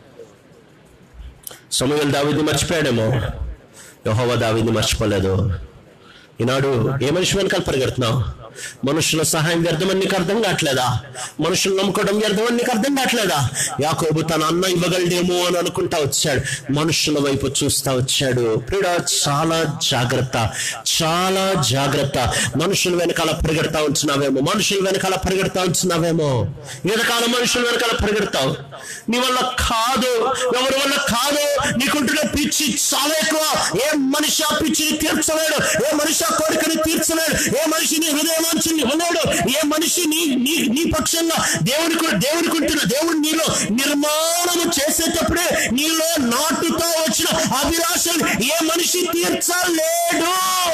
సమయం దావిది మర్చిపోయాడేమో యహోవ దావిది మర్చిపోలేదు ఈనాడు ఏ మనిషి వెనకాల పరిగెడుతున్నావు మనుషుల సహాయం వ్యర్థమని నీకు అర్థం కావట్లేదా మనుషులు నమ్ముకోవడం వ్యర్థమని నీకు అర్థం కావట్లేదా యాకోబు తన అన్న ఇవ్వగలడేమో అని అనుకుంటా వచ్చాడు మనుషుల వైపు చూస్తా వచ్చాడు ప్రియుడా చాలా జాగ్రత్త చాలా జాగ్రత్త మనుషుల వెనకాల పరిగెడతా ఉంటున్నావేమో మనుషుల వెనకాల పరిగెడతా ఉంటున్నావేమో వెనకాల మనుషుల వెనకాల పరిగెడతావు నీ వల్ల కాదు ఎవరి వల్ల కాదు నీకుంటున్న పిచ్చి చాలా ఎక్కువ ఏ మనిషి ఆ పిచ్చిని తీర్చలేడు ఏ మనిషి ఆ కోరికని తీర్చలేడు ఏ మనిషిని హృదయవాంఛని ఉన్నాడు ఏ మనిషి నీ నీ నీ పక్షంగా దేవునికి దేవునికి ఉంటున్న దేవుడు నీలో నిర్మాణము చేసేటప్పుడే నీలో నాటుతో వచ్చిన అభిలాషలు ఏ మనిషి తీర్చలేడు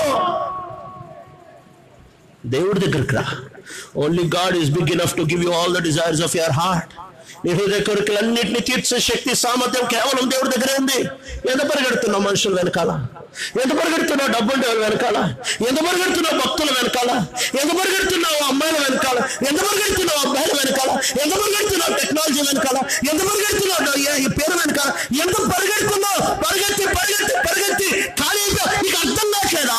దేవుడి దగ్గరికి రా only God is big enough to give you all the desires of your heart నీ హృదయ కోరికలన్నింటినీ తీర్చే శక్తి సామర్థ్యం కేవలం దేవుడి దగ్గరే ఉంది ఎంత పరిగెడుతున్నావు మనుషుల వెనకాల ఎంత పరిగెడుతున్నావు డబ్బుండే వాళ్ళ వెనకాల ఎంత పరిగెడుతున్నావు భక్తుల వెనకాల ఎంత పరిగెడుతున్నావు అమ్మాయిల వెనకాల ఎంత పరిగెడుతున్నావు అబ్బాయిల వెనకాల ఎంత పరిగెడుతున్నావు టెక్నాలజీ వెనకాల ఎంత పరిగెడుతున్నావు ఈ- ఈ పేరు వెనకాల ఎంత పరిగెడుతున్నావు పరిగెత్తి పరిగెత్తి పరిగెత్తి ఖాళీ అయిపోయావు. నీకు అర్థం కావట్లేదా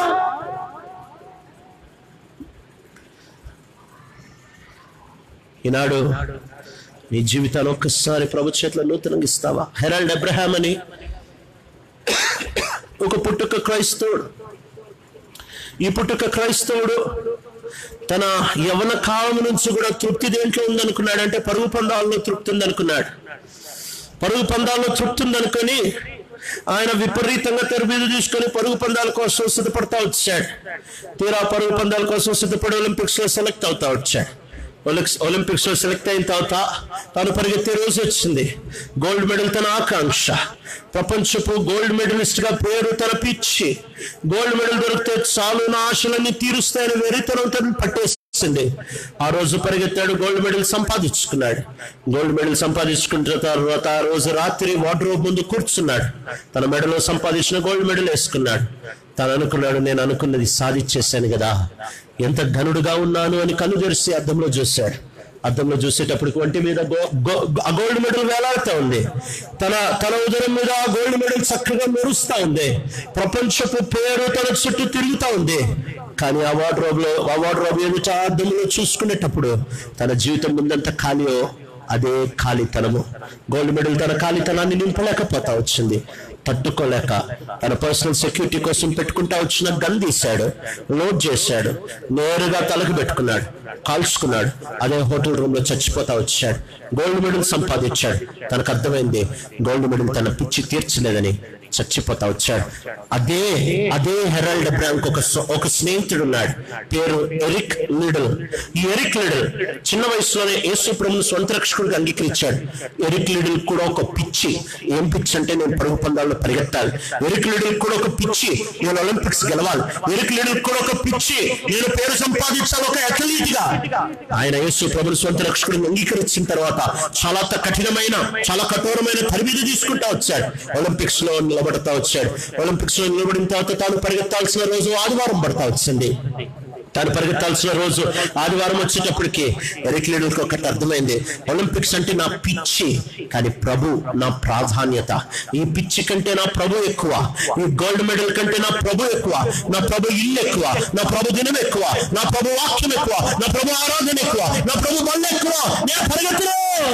ఈనాడు నీ జీవితాన్ని ఒక్కసారి ప్రభు చేతిలో నూతనంగా ఇస్తావా హెరాల్డ్ అబ్రహాం అని ఒక పుట్టుక క్రైస్తవుడు ఈ పుట్టుక క్రైస్తవుడు తన యవన కాలం నుంచి కూడా తృప్తి దేంట్లో ఉందనుకున్నాడు అంటే పరుగు పందాల్లో తృప్తి ఉందనుకున్నాడు పరుగు పందాల్లో తృప్తి ఉందనుకొని ఆయన విపరీతంగా తెరబీదు తీసుకొని పరుగు పందాల కోసం సిద్ధపడతా వచ్చాడు తీరా పరుగు పందాల కోసం సిద్ధపడి ఒలింపిక్స్ లో సెలెక్ట్ అవుతా వచ్చాడు ఒలింపిక్స్ ఒలింపిక్స్ లో సెలెక్ట్ అయిన తర్వాత తాను పరిగెత్తే రోజు వచ్చింది గోల్డ్ మెడల్ తన ఆకాంక్ష ప్రపంచపు గోల్డ్ మెడలిస్ట్ గా పేరు తన పిచ్చి గోల్డ్ మెడల్ దొరికితే చాలు నా ఆశలన్నీ తీరుస్తాయని వెరితనం తను పట్టేసి వచ్చింది ఆ రోజు పరిగెత్తాడు గోల్డ్ మెడల్ సంపాదించుకున్నాడు గోల్డ్ మెడల్ సంపాదించుకున్న తర్వాత ఆ రోజు రాత్రి వార్డ్రోబ్ ముందు కూర్చున్నాడు తన మెడలో సంపాదించిన గోల్డ్ మెడల్ వేసుకున్నాడు తను అనుకున్నాడు నేను అనుకున్నది సాధించేశాను కదా ఎంత ఘనుడుగా ఉన్నాను అని కన్ను తెరిచి అద్దంలో చూశాడు అద్దంలో చూసేటప్పటికి ఒంటి మీద గో- గో- ఆ గోల్డ్ మెడల్ వేలాడుతూ ఉంది తన తన ఉదరం మీద ఆ గోల్డ్ మెడల్ చక్కగా మెరుస్తా ఉంది ప్రపంచపు పేరు తన చుట్టూ తిరుగుతా ఉంది కానీ ఆ వార్డ్రోబ్ లో ఆ వార్డ్రోబ్ ఎదుట ఆ అద్దంలో చూసుకునేటప్పుడు తన జీవితం ముందంత ఖాళీయో అదే ఖాళీతనము గోల్డ్ మెడల్ తన ఖాళీతనాన్ని నింపలేకపోతా వచ్చింది తట్టుకోలేక తన పర్సనల్ సెక్యూరిటీ కోసం పెట్టుకుంటా వచ్చిన గన్ తీశాడు లోడ్ చేశాడు నేరుగా తలకు పెట్టుకున్నాడు కాల్చుకున్నాడు అదే హోటల్ రూమ్ లో చచ్చిపోతా వచ్చాడు గోల్డ్ మెడల్ సంపాదించాడు తనకు అర్థమైంది గోల్డ్ మెడల్ తన పిచ్చి తీర్చలేదని చచ్చిపోతా వచ్చాడు అదే అదే హెరాల్డ్ బ్రాంక్ ఒక స- ఒక స్నేహితుడు ఉన్నాడు పేరు ఎరిక్ లిడల్ ఈ ఎరిక్ లిడల్ చిన్న వయసులోనే యేసు ప్రభుని సొంత రక్షకుడిగా అంగీకరించాడు ఎరిక్ లిడల్ కూడా ఒక పిచ్చి ఏం పిచ్చి అంటే నేను పరుగు పందాల్లో పరిగెత్తాలి ఎరిక్ లిడల్ కూడా ఒక పిచ్చి నేను ఒలింపిక్స్ గెలవాలి ఎరిక్ లిడల్ కూడా ఒక పిచ్చి నేను పేరు సంపాదించాలి ఒక అథ్లీట్ గా ఆయన యేసు ప్రభుని సొంత రక్షకుడిని అంగీకరించిన తర్వాత చాలా త- కఠినమైన చాలా కఠోరమైన తరబిది తీసుకుంటా వచ్చాడు ఒలింపిక్స్ లో నిలబడతా వచ్చాడు ఒలింపిక్స్ లో నిలబడిన తర్వాత తాను పరిగెత్తాల్సిన రోజు ఆదివారం పడతా వచ్చింది తాను పరిగెత్తాల్సిన రోజు ఆదివారం వచ్చేటప్పటికి ఎరిక్ లీడర్కి ఒకటి అర్థమైంది ఒలింపిక్స్ అంటే నా పిచ్చి కానీ ప్రభు నా ప్రాధాన్యత ఈ పిచ్చి కంటే నా ప్రభు ఎక్కువ ఈ గోల్డ్ మెడల్ కంటే నా ప్రభు ఎక్కువ నా ప్రభు ఇల్లు ఎక్కువ నా ప్రభు దినం ఎక్కువ నా ప్రభు వాక్యం ఎక్కువ నా ప్రభు ఆరాధన ఎక్కువ నా ప్రభు బల్ల ఎక్కువ నేను పరిగెత్తను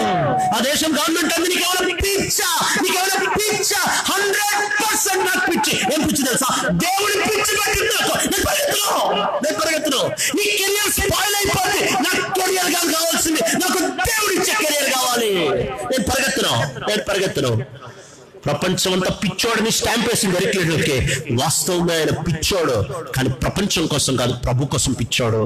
ఆ దేశం గవర్నమెంట్ అంది నీకు ఏమైనా పిచ్చా నీకు ఏమైనా పిచ్చా హండ్రెడ్ పర్సెంట్ నాకు పిచ్చి ఏం పిచ్చి తెలుసా దేవుడి పిచ్చి పట్టింది నాకు నేను పరిగెత్తను నేను పరిగెత్తను నీ కెరియర్ స్పాయిల్ అయిపోద్ది నాకు కెరియర్ గా కావాల్సింది నాకు దేవుడు ఇచ్చే కెరియర్ కావాలి నేను పరిగెత్తను నేను పరిగెత్తను ప్రపంచం అంతా పిచ్చోడని స్టాంప్ వేసింది ఎరిక్లేటర్కి వాస్తవంగా ఆయన పిచ్చోడు కానీ ప్రపంచం కోసం కాదు ప్రభు కోసం పిచ్చోడు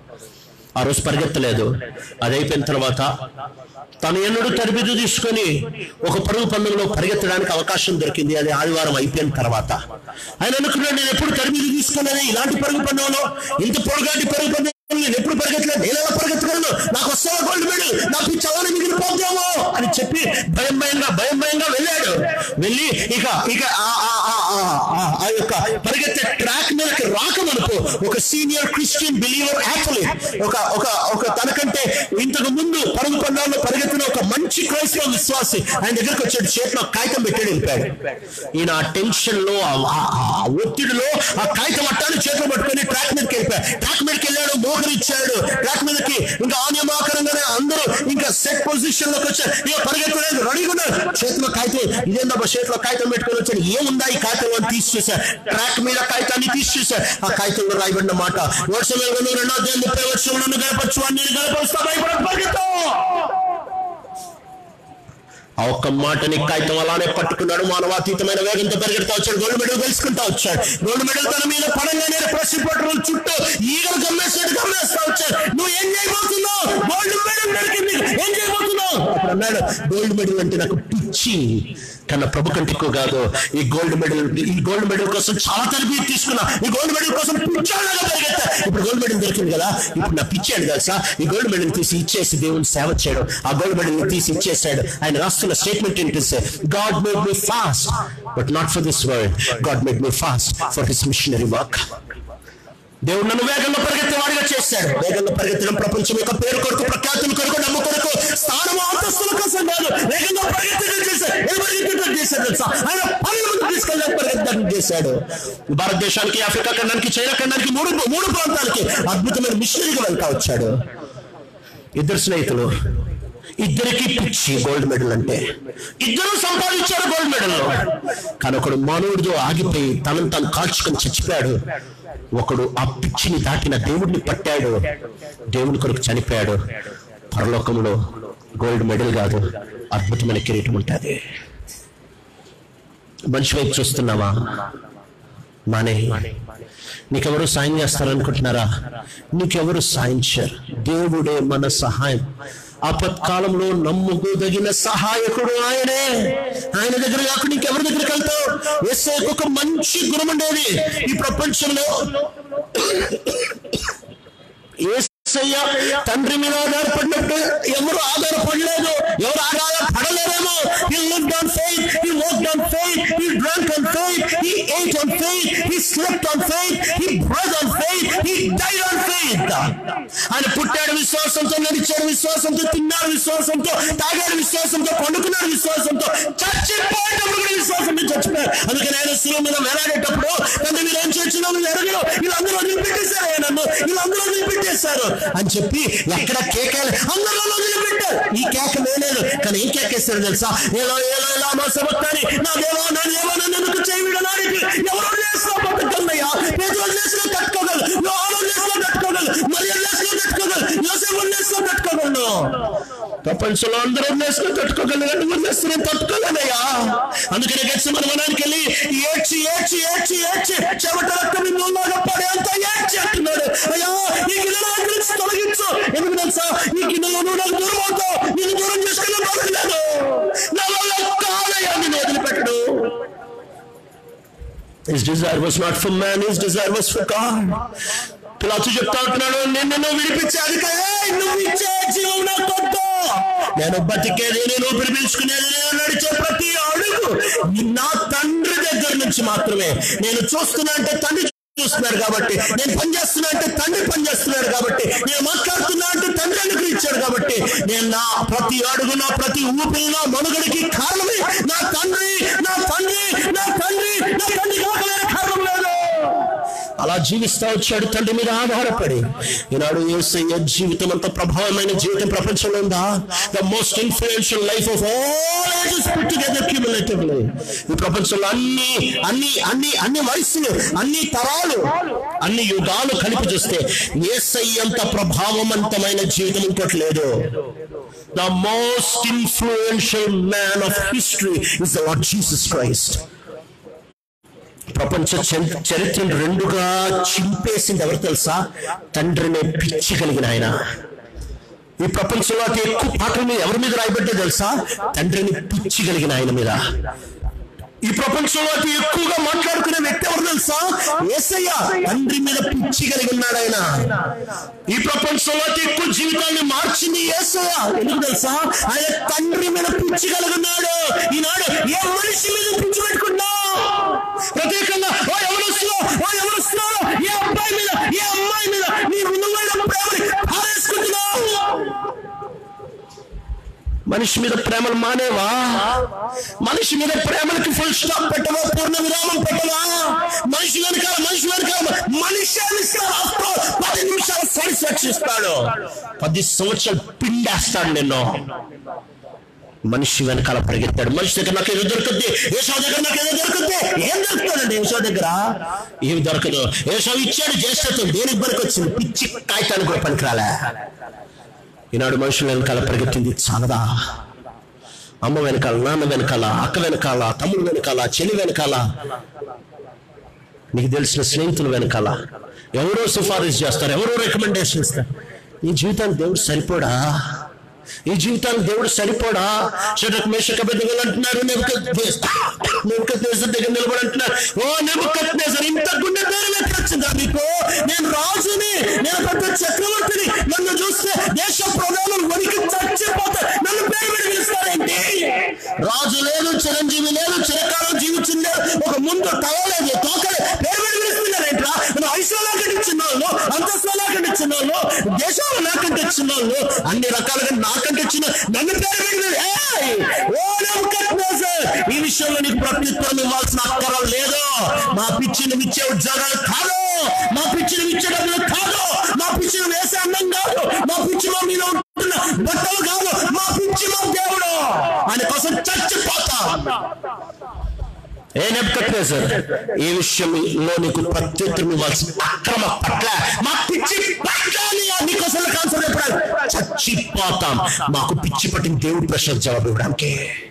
ఆ రోజు పరిగెత్తలేదు అది అయిపోయిన తర్వాత తను ఎన్నడూ తరబిదు తీసుకొని ఒక పరుగు పందెంలో పరిగెత్తడానికి అవకాశం దొరికింది అది ఆదివారం అయిపోయిన తర్వాత ఆయన అనుకున్నాడు నేను ఎప్పుడు తరబిదు తీసుకోలేదు ఇలాంటి పరుగు పందెంలో ఇంత పొరగాటి పరుగు పందెం నేను ఎప్పుడు పరిగెత్తలేదు నేను ఎలా పరిగెత్తగలను నాకు వస్తావా గోల్డ్ మెడల్ నాకు ఈ చవని మిగిలిపోతామో అని చెప్పి భయం భయంగా భయం భయంగా వెళ్ళాడు వెళ్ళి ఇక ఇక ఆ- ఆ- ఆ- ఆ- ఆ- ఆ యొక్క పరిగెత్తే ట్రాక్ మీదకి రాకమనుకో ఒక సీనియర్ క్రిస్టియన్ బిలీవర్ యాథ్లీట్ ఒక ఒక ఒక తనకంటే ఇంతకు ముందు పరుగు పందాల్లో పరిగెత్తిన ఒక మంచి క్రైస్తవ విశ్వాసి ఆయన దగ్గరకు వచ్చాడు చేతిలో కాగితం పెట్టాడు వెళ్ళిపోయాడు ఈయన ఆ టెన్షన్ లో ఆ- ఆ- ఆ ఒత్తిడిలో ఆ కాగితం అట్టాన్ని చేతిలో పట్టుకొని ట్రాక్ మీదకి వెళ్ళిపోయాడు ట్రాక్ మీదకి వెళ్ళాడు మోకరిచ్చాడు ట్రాక్ మీదకి ఇంకా ఆన్యమాకరంగానే అందరూ ఇంకా సెట్ పొజిషన్ లోకి వచ్చారు ఇక పరిగెత్తలేదు రెడీగా ఉన్నారు చేతిలో కాగితం ఇదేందబ్బా చేతిలో కాగితం పెట్టుకొని వచ్చాడు ఏముందా ఈ కాగితం అని తీసి చూశారు ట్రాక్ మీద కాగితాన్ని తీసి చూశారు ఆ కాగితంలో రాయబడిన మాట వర్షం వెలుగును రెండో అధ్యాయం ముప్పై వర్షం నన్ను గడపచ్చు అని నేను గడపరుస్తా భయపడక పరిగెత్తు ఆ ఒక్క మాటని కాగితం అలానే పట్టుకున్నాడు మానవాతీతమైన వేగంతో పరిగెడతా వచ్చాడు గోల్డ్ మెడల్ గెలుచుకుంటా వచ్చాడు గోల్డ్ మెడల్ తన మీద పడంగానే ప్రెస్ రిపోర్టర్ చుట్టూ ఈగలు గమ్మేసినట్టు గమ్మేస్తా వచ్చాడు నువ్వు ఏం చేయబోతున్నావు గోల్డ్ మెడల్ దొరికింది ఏం చేయబోతున్నావు అప్పుడు అన్నాడు గోల్డ్ మెడల్ అంటే నాకు పిచ్చి కన్నా ప్రభు కంటే ఎక్కువ కాదు ఈ గోల్డ్ మెడల్ ఈ గోల్డ్ మెడల్ కోసం చాలా తరబీ తీసుకున్నా ఈ గోల్డ్ మెడల్ కోసం పిచ్చాళ్ళగా పరిగెత్తా ఇప్పుడు గోల్డ్ మెడల్ దొరికింది కదా ఇప్పుడు నా పిచ్చాడు కదా సార్ ఈ గోల్డ్ మెడల్ తీసి ఇచ్చేసి దేవుని సేవ చేయడం ఆ గోల్డ్ మెడల్ తీసి ఇచ్చేసాడు ఆయన రాస్తున్న స్టేట్మెంట్ ఏంటంటే God made me fast but not for this world God made me fast for his missionary work దేవుడు నన్ను వేగంలో పరిగెత్తేవాడిగా చేశాడు వేగంలో పరిగెత్తడం ప్రపంచం యొక్క పేరు కొరకు ప్రఖ్యాతుల కొరకు నమ్ము కొరకు స్థానము అంతస్తుల కోసం కాదు వేగంగా పరిగెత్తడం చేశాడు ఏ పరిగెత్తడం చేశాడు తెలుసా ఆయన పనుల ముందు తీసుకెళ్ళడానికి పరిగెత్తడం చేశాడు భారతదేశానికి ఆఫ్రికా ఖండానికి చైనా ఖండానికి మూడు మూడు ప్రాంతాలకి అద్భుతమైన మిషనరీగా వెళ్తా వచ్చాడు ఇద్దరు స్నేహితులు ఇద్దరికి పిచ్చి గోల్డ్ మెడల్ అంటే ఇద్దరు సంపాదించారు గోల్డ్ మెడల్ కానీ ఒకడు మానవుడితో ఆగిపోయి తనను తాను కాల్చుకొని చచ్చిపోయాడు ఒకడు ఆ పిచ్చిని దాటిన దేవుడిని పట్టాడు దేవుని కొరకు చనిపోయాడు పరలోకంలో గోల్డ్ మెడల్ కాదు అద్భుతమైన కిరీటం ఉంటుంది మనిషి వైపు చూస్తున్నావా మానే నీకెవరు సాయం చేస్తారనుకుంటున్నారా నీకెవరు సాయం చేయరు దేవుడే మన సహాయం ఆపత్కాలంలో నమ్ముకోదగిన సహాయకుడు ఆయనే ఆయన దగ్గర కాకుండా ఇంకెవరి దగ్గరికి వెళ్తావు ఎస్ఐకి ఒక మంచి గుణం ఉండేది ఈ ప్రపంచంలో ఏసు యేసయ్య తండ్రి మీద ఆధారపడినట్టు ఎవరు ఆధారపడలేదు ఎవరు ఆధారపడలేరేమో he lived on faith he walked on faith he drank on faith he ate on faith he slept on faith he breathed on faith he died on faith ఆయన పుట్టాడు విశ్వాసంతో నడిచాడు విశ్వాసంతో తిన్నాడు విశ్వాసంతో తాగాడు విశ్వాసంతో పండుకున్నాడు విశ్వాసంతో చచ్చిపోయేటప్పుడు కూడా విశ్వాసంతో చచ్చిపోయాడు అందుకని ఆయన శిలువ మీద వేలాడేటప్పుడు తండ్రి మీరు ఏం చేస్తున్నావు నువ్వు ఎరగరు వీళ్ళందరూ వదిలిపెట్టేశారు ఆయన నన్ను వీళ్ళందరూ వదిలిపెట్టేశారు అని చెప్పి ఎక్కడ కేకాలి అందరూ వదిలిపెట్టారు ఈ కేక వేయలేదు కానీ ఏం కేకేస్తారు తెలుసా ఏలో ఏలో ఎలా మా సమత్తాని నా దేవా నా దేవా నన్ను ఎందుకు చేయడానికి ఎవరో లేసిన బతుకుతున్నాయా పేదలు వదిలేసిన తట్టుకోగలరు యోహాను వదిలేసిన తట్టుకోగలరు మరి వదిలేసిన తట్టుకోగలరు యోసేపు వదిలేసిన తట్టుకోగలరు ప్రపంచంలో అందరూ వదిలేసిన తట్టుకోగలరు కానీ వదిలేసిన తట్టుకోగలయ్యా అందుకని గచ్చి మన వనానికి వెళ్ళి ఏడ్చి ఏడ్చి ఏడ్చి ఏడ్చి చెమట రక్తం నిన్నులాగా పడేంత ఏడ్చి అంటున్నాడు అయ్యా ఈ గిన్నెల గురించి తొలగించు ఎందుకు తెలుసా ఈ గిన్నెలో నువ్వు నాకు దూరం అవుతావు నేను దూరం చేసుకుని బతకలేదు నా వల్ల కాదయ్యా నేను వదిలిపెట్టడు His desire was not for man, his desire was for God. పిలాతు చెప్తా ఉంటున్నాడు నేను నిన్ను విడిపించే అధికారి నువ్వు ఇచ్చే జీవం నాకు వద్దు నేను బతికేది నేను పిలిపించుకునేది నేను నడిచే ప్రతి అడుగు నా తండ్రి దగ్గర నుంచి మాత్రమే నేను చూస్తున్నా అంటే తండ్రి చూస్తున్నారు కాబట్టి నేను పనిచేస్తున్నా అంటే తండ్రి పనిచేస్తున్నాడు కాబట్టి నేను మాట్లాడుతున్నా అంటే తండ్రి అనుగ్రహించాడు కాబట్టి నేను నా ప్రతి అడుగు నా ప్రతి ఊపిరి నా మనుగడికి కారణమే నా తండ్రి నా తండ్రి నా తండ్రి నా తండ్రి కాక వేరే కారణం లేదు అలా జీవిస్తా వచ్చాడు తండ్రి మీద ఆధారపడి ఈనాడు యేసయ్య జీవితం అంత ప్రభావమైన జీవితం ప్రపంచంలో ఉందా the most influential life of all ages put together cumulatively ఈ ప్రపంచంలో అన్ని అన్ని అన్ని అన్ని వయసులు అన్ని తరాలు అన్ని యుగాలు కలిపి చూస్తే యేసయ్య అంత ప్రభావవంతమైన జీవితం ఇంకోటి లేదు the most influential man of history is the Lord Jesus Christ ప్రపంచ చరి- చరిత్రను రెండుగా చింపేసింది ఎవరు తెలుసా తండ్రిని పిచ్చి కలిగిన ఆయన ఈ ప్రపంచంలో అతి ఎక్కువ పాటల మీద ఎవరి మీద రాయబడ్డా తెలుసా తండ్రిని పిచ్చి కలిగిన ఆయన మీద ఈ ప్రపంచంలో అతి ఎక్కువగా మాట్లాడుకునే వ్యక్తి ఎవరు తెలుసా ఏసయ్య తండ్రి మీద పిచ్చి కలిగి ఉన్నాడు ఆయన ఈ ప్రపంచంలో అతి ఎక్కువ జీవితాన్ని మార్చింది ఏసయ్య ఎందుకు తెలుసా ఆయన తండ్రి మీద పిచ్చి కలిగి ఉన్నాడు ఈనాడు ఏ మనిషి మీద పిచ్చి పెట్టుకున్నా ప్రత్యేకంగా ఓ ఎవరొస్తున్నా ఓ ఎవరొస్తున్నారో ఏ అబ్బాయి మీద ఏ అమ్మాయి మీద నీ విలువైన ప్రేమని పారేసుకుంటున్నావు మనిషి మీద ప్రేమలు మానేవా మనిషి మీద ప్రేమలకి ఫుల్ స్టాప్ పెట్టవా పూర్ణ విరామం పెట్టవా మనిషి వెనకాల మనిషి వెనకాల మనిషి ఇస్తాడు After all, పది నిమిషాల సాటిస్ఫాక్షన్ ఇస్తాడు పది సంవత్సరాలు పిండేస్తాడు నిన్ను మనిషి వెనకాల పరిగెత్తాడు మనిషి దగ్గర నాకు ఏదో దొరుకుద్ది ఏసో దగ్గర నాకు ఏదో దొరుకుద్ది ఏం దొరుకుతుందండి ఏసో దగ్గర ఏమి దొరకదు ఏసో ఇచ్చాడు జ్యేష్ఠత్వం దేనికి పనికొచ్చింది పిచ్చి కాగితానికి కూడా పనికిరాలే ఈనాడు మనుషుల వెనకాల పరిగెత్తింది చాలదా అమ్మ వెనకాల నాన్న వెనకాల అక్క వెనకాల తమ్ముడు వెనకాల చెల్లి వెనకాల నీకు తెలిసిన స్నేహితుల వెనకాల ఎవరో సిఫారసు చేస్తారు ఎవరో రికమెండేషన్ ఇస్తారు ఈ జీవితానికి దేవుడు సరిపోడా ఈ జీవితానికి దేవుడు సరిపోడా షటక్ మేషక బెద్దగలు అంటున్నారు నెబుకత్నేసర్ దగ్గర నిలబడి అంటున్నారు ఓ నెబుకత్నేసర్ ఇంత గుండె ధైర్యం ఎక్కడ వచ్చిందా మీకు నేను రాజుని నేను పెద్ద చక్రవర్తిని నన్ను చూస్తే దేశ ప్రధానులు వనికి చచ్చిపోతారు నన్ను పేరు పెట్టి పిలుస్తారేంటి రాజు లేదు చిరంజీవి లేదు చిరకాలం జీవించింది ఒక ముందు తల లేదు తోకలే పేరు పెట్టి పిలుస్తున్నారేంట్రా నేను ఐశ్వర్యం నాకంటే చిన్న వాళ్ళు అంతస్తు నాకంటే చిన్న వాళ్ళు దేశంలో నాకంటే చిన్న వాళ్ళు అన్ని రకాలుగా నాకంటే చిన్న నన్ను పేరు పెట్టి ఏయ్! ఓ నెబుకద్నెజర్! ఈ విషయంలో నీకు ప్రత్యుత్తరం ఇవ్వాల్సిన అక్కరం లేదు మా పిచ్చిని ఇచ్చే ఉద్యోగాలు కాదు మా పిచ్చిని ఇచ్చే డబ్బులు కాదు మా పిచ్చిని వేసే అన్నం కాదు మా పిచ్చి మా మీద ఉంటున్న బట్టలు కాదు మా పిచ్చి మా దేవుడు ఆయన కోసం చచ్చిపోతా ఏ నెబ్కట్నేజర్ ఈ విషయంలో నీకు ప్రత్యుత్తరం ఇవ్వాల్సిన అక్రమ పట్ల మా పిచ్చి పట్ల నీ- నీకోసం కాన్సర్ చెప్పడానికి చచ్చిపోతాం మాకు పిచ్చి పట్టిన దేవుడి ప్రశ్న జవాబు ఇవ్వడానికి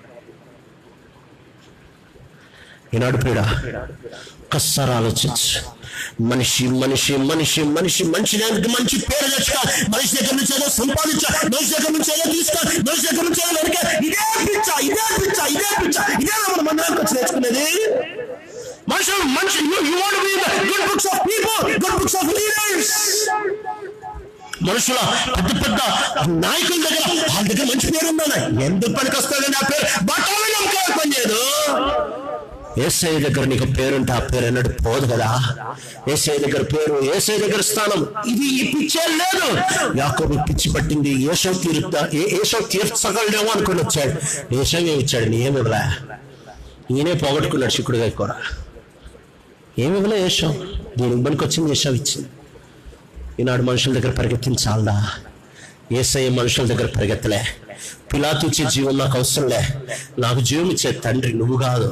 ఈనాడు పీడ ఒక్కసారి ఆలోచించు మనిషి మనిషి మనిషి మనిషి మనిషి దానికి మంచి పేరు తెచ్చుకో మనిషి దగ్గర నుంచి ఏదో సంపాదించా మనిషి దగ్గర నుంచి ఏదో తీసుకో మనిషి దగ్గర నుంచి ఏదో వెనక ఇదే పిచ్చ ఇదే పిచ్చ ఇదే పిచ్చ ఇదే మన మందిరానికి వచ్చి నేర్చుకునేది మనుషులు మనిషి you you want be good books of people good books of leaders మనుషుల పెద్ద పెద్ద నాయకుల దగ్గర వాళ్ళ దగ్గర మంచి పేరు ఉందా ఎందుకు పనికి వస్తుందండి ఆ పేరు బట్టలు నమ్మకాలు పనిచేయదు ఏసఐ దగ్గర నీకు పేరుంటే ఆ పేరు ఎన్నడు పోదు కదా ఏసఐ దగ్గర పేరు ఏసఐ దగ్గర స్థానం ఇది ఈ పిచ్చే లేదు యాకోబు పిచ్చి పట్టింది ఏషో తీరుతా ఏషో తీర్చగలడేమో అనుకుని వచ్చాడు ఏషో ఇచ్చాడు నీ ఏమి ఇవ్వలే ఈయనే పోగొట్టుకున్నాడు చిక్కుడుగా కూర ఏమి ఇవ్వలే ఏషో దీని ఇబ్బందికి వచ్చింది ఏషో ఇచ్చింది ఈనాడు మనుషుల దగ్గర పరిగెత్తించాలదా ఏసఐ మనుషుల దగ్గర పరిగెత్తలే పిలాతు ఇచ్చే జీవం నాకు అవసరంలే నాకు జీవం ఇచ్చే తండ్రి నువ్వు కాదు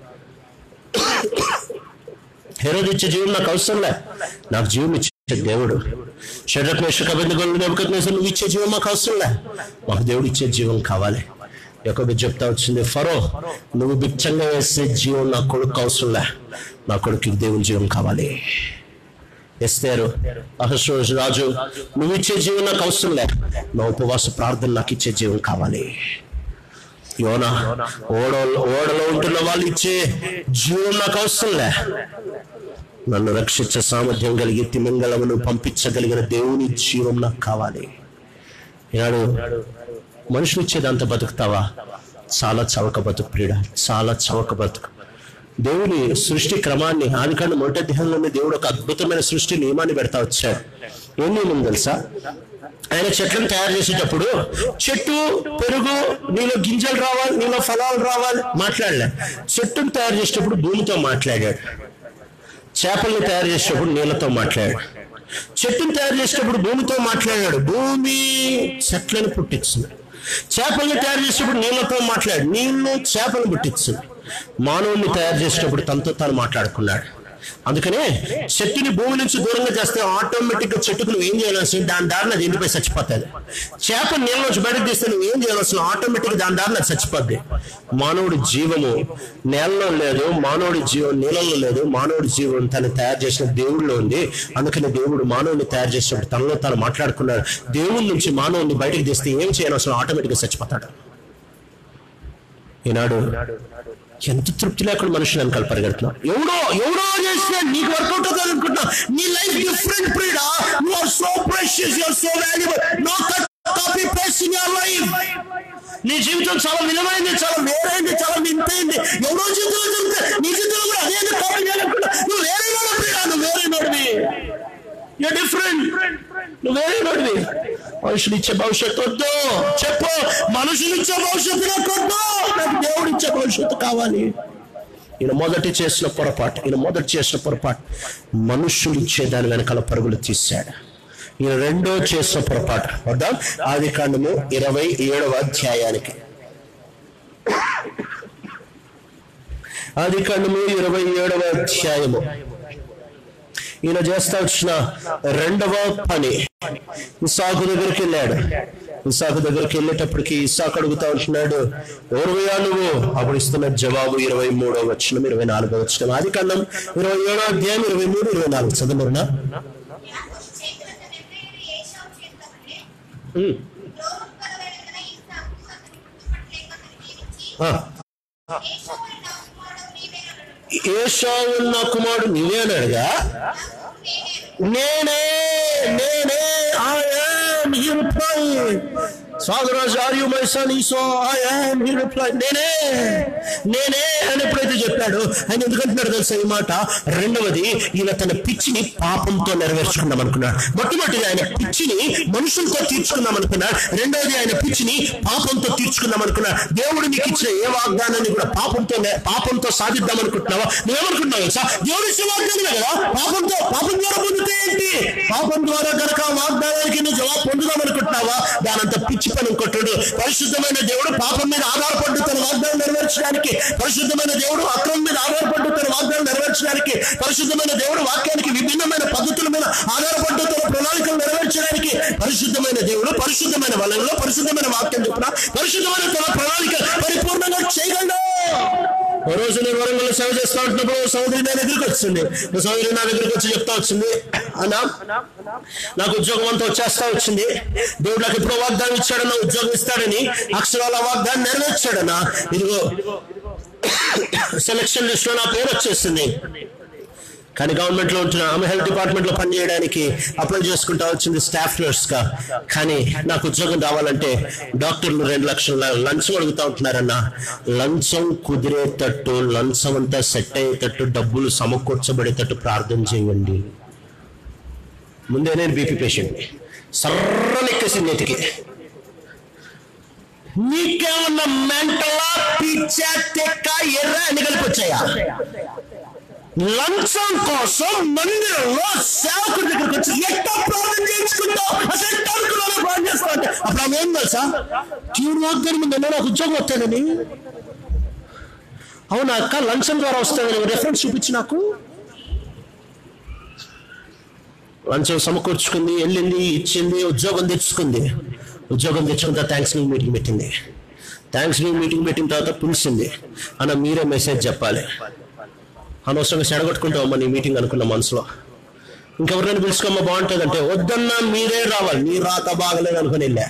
హెరోదు ఇచ్చే జీవం నాకు అవసరంలే నాకు జీవం ఇచ్చే దేవుడు షడ్రక్ మేషక్ అభినందనలు నెబుకద్నేసర్ నువ్వు ఇచ్చే జీవం మాకు అవసరంలే మాకు దేవుడు ఇచ్చే జీవం కావాలి ఎక్కువ చెప్తా వచ్చింది ఫరో నువ్వు బిచ్చంగా వేసే జీవం నా కొడుకు అవసరంలే నా కొడుకు దేవుని జీవం కావాలి ఎస్తేరు అహస్రోజు రాజు నువ్వు ఇచ్చే జీవం నాకు అవసరంలే నా ఉపవాస ప్రార్థన నాకు ఇచ్చే జీవం కావాలి యోన ఓడలో ఓడలో ఉంటున్న వాళ్ళు ఇచ్చే జీవం నాకు అవసరంలే నన్ను రక్షించే సామర్థ్యం కలిగి తిమింగళమును పంపించగలిగిన దేవుని జీవం నాకు కావాలి ఈనాడు మనుషులు ఇచ్చేదంత బతుకుతావా చాలా చవక బతుకు ప్రియుడ చాలా చవక బతుకు దేవుని సృష్టి క్రమాన్ని ఆదికాండ మొదటి అధ్యాయంలోనే దేవుడు ఒక అద్భుతమైన సృష్టి నియమాన్ని పెడతా వచ్చాడు ఏం నియమం తెలుసా ఆయన చెట్లను తయారు చేసేటప్పుడు చెట్టు పెరుగు నీలో గింజలు రావాలి నీలో ఫలాలు రావాలి మాట్లాడలే చెట్టును తయారు చేసేటప్పుడు భూమితో మాట్లాడాడు చేపల్ని తయారు చేసేటప్పుడు నీళ్ళతో మాట్లాడాడు చెట్టును తయారు చేసేటప్పుడు భూమితో మాట్లాడాడు భూమి చెట్లను పుట్టించింది చేపల్ని తయారు చేసేటప్పుడు నీళ్ళతో మాట్లాడు నీళ్లు చేపలు పుట్టించింది మానవుని తయారు చేసేటప్పుడు తనతో తాను మాట్లాడుకున్నాడు అందుకనే చెట్టుని భూమి నుంచి దూరంగా చేస్తే ఆటోమేటిక్ గా చెట్టుకు నువ్వు ఏం చేయాల్సి దాని దారిన అది ఎండిపోయి చచ్చిపోతుంది చేప నీళ్ళ నుంచి బయటకు తీస్తే నువ్వు ఏం చేయాల్సిన ఆటోమేటిక్ దాని దారిన అది చచ్చిపోద్ది మానవుడి జీవము నేలలో లేదు మానవుడి జీవం నీళ్ళలో లేదు మానవుడి జీవం తను తయారు చేసిన దేవుడిలో ఉంది అందుకని దేవుడు మానవుని తయారు చేసినప్పుడు తనలో తాను మాట్లాడుకున్నాడు దేవుడి నుంచి మానవుని బయటకు తీస్తే ఏం చేయాల్సిన ఆటోమేటిక్ గా చచ్చిపోతాడు ఈనాడు ఎంత తృప్తి లేకుండా మనుషులు వెనకాల పరిగెడుతున్నావు ఎవడో ఎవడో చేసినా నీకు వర్కౌట్ అవుతుంది అనుకుంటున్నా నీ లైఫ్ డిఫరెంట్ ప్రీడా you are so precious you are so valuable no copy paste in your life నీ జీవితం చాలా విలువైంది చాలా వేరైంది చాలా వింతైంది ఎవరో జీవితంలో జరిగితే నీ జీవితంలో కూడా అదే కాపీ చేయాలనుకుంటా నువ్వు వేరే నోడు ప్రీడా నువ్వు వేరే నోడివి యూ డిఫరెంట్ నువ్వు వేరే నోడివి మనుషులు ఇచ్చే భవిష్యత్తు వద్దు చెప్పు మనుషులు ఇచ్చే భవిష్యత్తు నాకు వద్దు నాకు దేవుడు ఇచ్చే భవిష్యత్తు కావాలి ఈయన మొదటి చేసిన పొరపాటు ఈయన మొదటి చేసిన పొరపాటు మనుషులు ఇచ్చే దాని వెనకాల పరుగులు తీశాడు ఈయన రెండో చేసిన పొరపాటు వద్దాం ఆది కాండము ఇరవై ఏడవ అధ్యాయానికి ఆది కాండము ఇరవై ఏడవ అధ్యాయము ఈయన చేస్తా వచ్చిన రెండవ పని ఇసాకు దగ్గరికి వెళ్ళాడు ఇసాకు దగ్గరికి వెళ్ళేటప్పటికి ఇసాకు అడుగుతా ఉంటున్నాడు ఎవరువయ్యా నువ్వు అప్పుడు ఇస్తున్న జవాబు ఇరవై మూడో వచ్చిన ఇరవై నాలుగో వచ్చిన ఆది కన్నం ఇరవై ఏడో అధ్యాయం ఇరవై మూడు ఇరవై నాలుగు చదవరునా యాకోబు చేతులతో నెమ్మదిగా ఏశావు చేతబడి, ఉమ్. లోబు కలవెడగన ఈసాకు అతని పుట్టుపట్లేక అతనికి ఇచ్చి, ఆ. ఏశావు నా కుమారుడు నీవే అన్నాడు. ఏషావు నా కుమారుడు నీవే అన్నాడుగా నేనే నేనే నేనే I am he replied సాగరాజ్ ఆర్ యు మై సన్ ఈ so I am he replied నేనే నేనే అని ఎప్పుడైతే చెప్పాడు ఆయన ఎందుకంటున్నాడు తెలుసా ఈ మాట రెండవది ఈయన తన పిచ్చిని పాపంతో నెరవేర్చుకుందాం అనుకున్నాడు మొట్టమొదటిది ఆయన పిచ్చిని మనుషులతో తీర్చుకుందాం అనుకున్నాడు రెండవది ఆయన పిచ్చిని పాపంతో తీర్చుకుందాం అనుకున్నాడు దేవుడు నీకు ఇచ్చిన ఏ వాగ్దానాన్ని కూడా పాపంతో నె- పాపంతో సాధిద్దాం అనుకుంటున్నావా నువ్వేమనుకుంటున్నావు తెలుసా దేవుడు ఇచ్చే వాగ్దానమే కదా పాపంతో పాపం ద్వారా పొందితే ఏంటి పాపం ద్వారా కనుక ఆ వాగ్దానానికి నువ్వు జవాబు పొందుదాం అనుకుంటున్నావా దానంత పిచ్చి పని ఇంకొట్టుడు పరిశుద్ధమైన దేవుడు పాపం మీద ఆధారపడ్డు తన వాగ్దానం నెరవేర్చడానికి పరిశుద్ధమైన దేవుడు అక్రమం మీద ఆధారపడ్డు తన వాగ్దానం నెరవేర్చడానికి పరిశుద్ధమైన దేవుడు వాక్యానికి విభిన్నమైన పద్ధతుల మీద ఆధారపడ్డు తన ప్రణాళికలు నెరవేర్చడానికి పరిశుద్ధమైన దేవుడు పరిశుద్ధమైన వలయంలో పరిశుద్ధమైన వాక్యం చెప్పిన పరిశుద్ధమైన తన ప్రణాళిక పరిపూర్ణంగా చేయగలడు ఓ రోజు నేను వరంగల్ సేవ చేస్తా ఉంటున్నప్పుడు ఓ సోదరి నా దగ్గరికి వచ్చింది ఓ సోదరి నా దగ్గరికి వచ్చి చెప్తా వచ్చింది అన్నా నాకు ఉద్యోగం అంతా వచ్చేస్తా వచ్చింది దేవుడు నాకు ఎప్పుడో వాగ్దానం ఇచ్చాడన్నా ఉద్యోగం ఇస్తాడని అక్షరాల వాగ్దానం నెరవేర్చాడన్నా ఇదిగో సెలక్షన్ లిస్ట్ లో నా పేరు వచ్చేసింది కానీ గవర్నమెంట్ లో ఉంటున్న ఆమె హెల్త్ డిపార్ట్మెంట్ లో పనిచేయడానికి అప్లై చేసుకుంటా వచ్చింది స్టాఫ్ నర్స్ గా కానీ నాకు ఉద్యోగం రావాలంటే డాక్టర్లు రెండు లక్షల లంచం అడుగుతా ఉంటున్నారన్న లంచం కుదిరేటట్టు లంచం అంతా సెట్ అయ్యేటట్టు డబ్బులు సమకూర్చబడేటట్టు ప్రార్థన చేయండి ముందే నేను బీపీ పేషెంట్ సర్రలెక్కేసింది నెతికి నీకేమన్నా మెంటలా పిచ్చా తెక్క ఎర్ర అని కలిపి వచ్చాయా లంచం కోసం మందిరంలో సేవకుడి దగ్గరికి వచ్చి ఎట్లా ప్రార్థన చేయించుకుంటావు అసలు ఎట్లా అనుకున్నావు ప్రార్థన చేస్తా అంటే అప్పుడు ఆమె ఏం తెలుసా తీరు వాగ్దానం ముందు నాకు ఉద్యోగం వస్తానని అవునా అక్క లంచం ద్వారా వస్తానని రెఫరెన్స్ చూపించి నాకు లంచం సమకూర్చుకుంది వెళ్ళింది ఇచ్చింది ఉద్యోగం తెచ్చుకుంది ఉద్యోగం తెచ్చుకున్న తర్వాత థ్యాంక్స్ గివింగ్ మీటింగ్ పెట్టింది థ్యాంక్స్ గివింగ్ మీటింగ్ పెట్టిన తర్వాత పిలిచింది అన్న మీరే మెసేజ్ చెప్పాలి అనవసరంగా చెడగొట్టుకుంటామమ్మా నీ మీటింగ్ అనుకున్న మనసులో ఇంకెవరైనా పిలుచుకోమ్మా బాగుంటుంది అంటే వద్దన్నా మీరే రావాలి నీ రాత బాగలేదు అనుకుని వెళ్ళా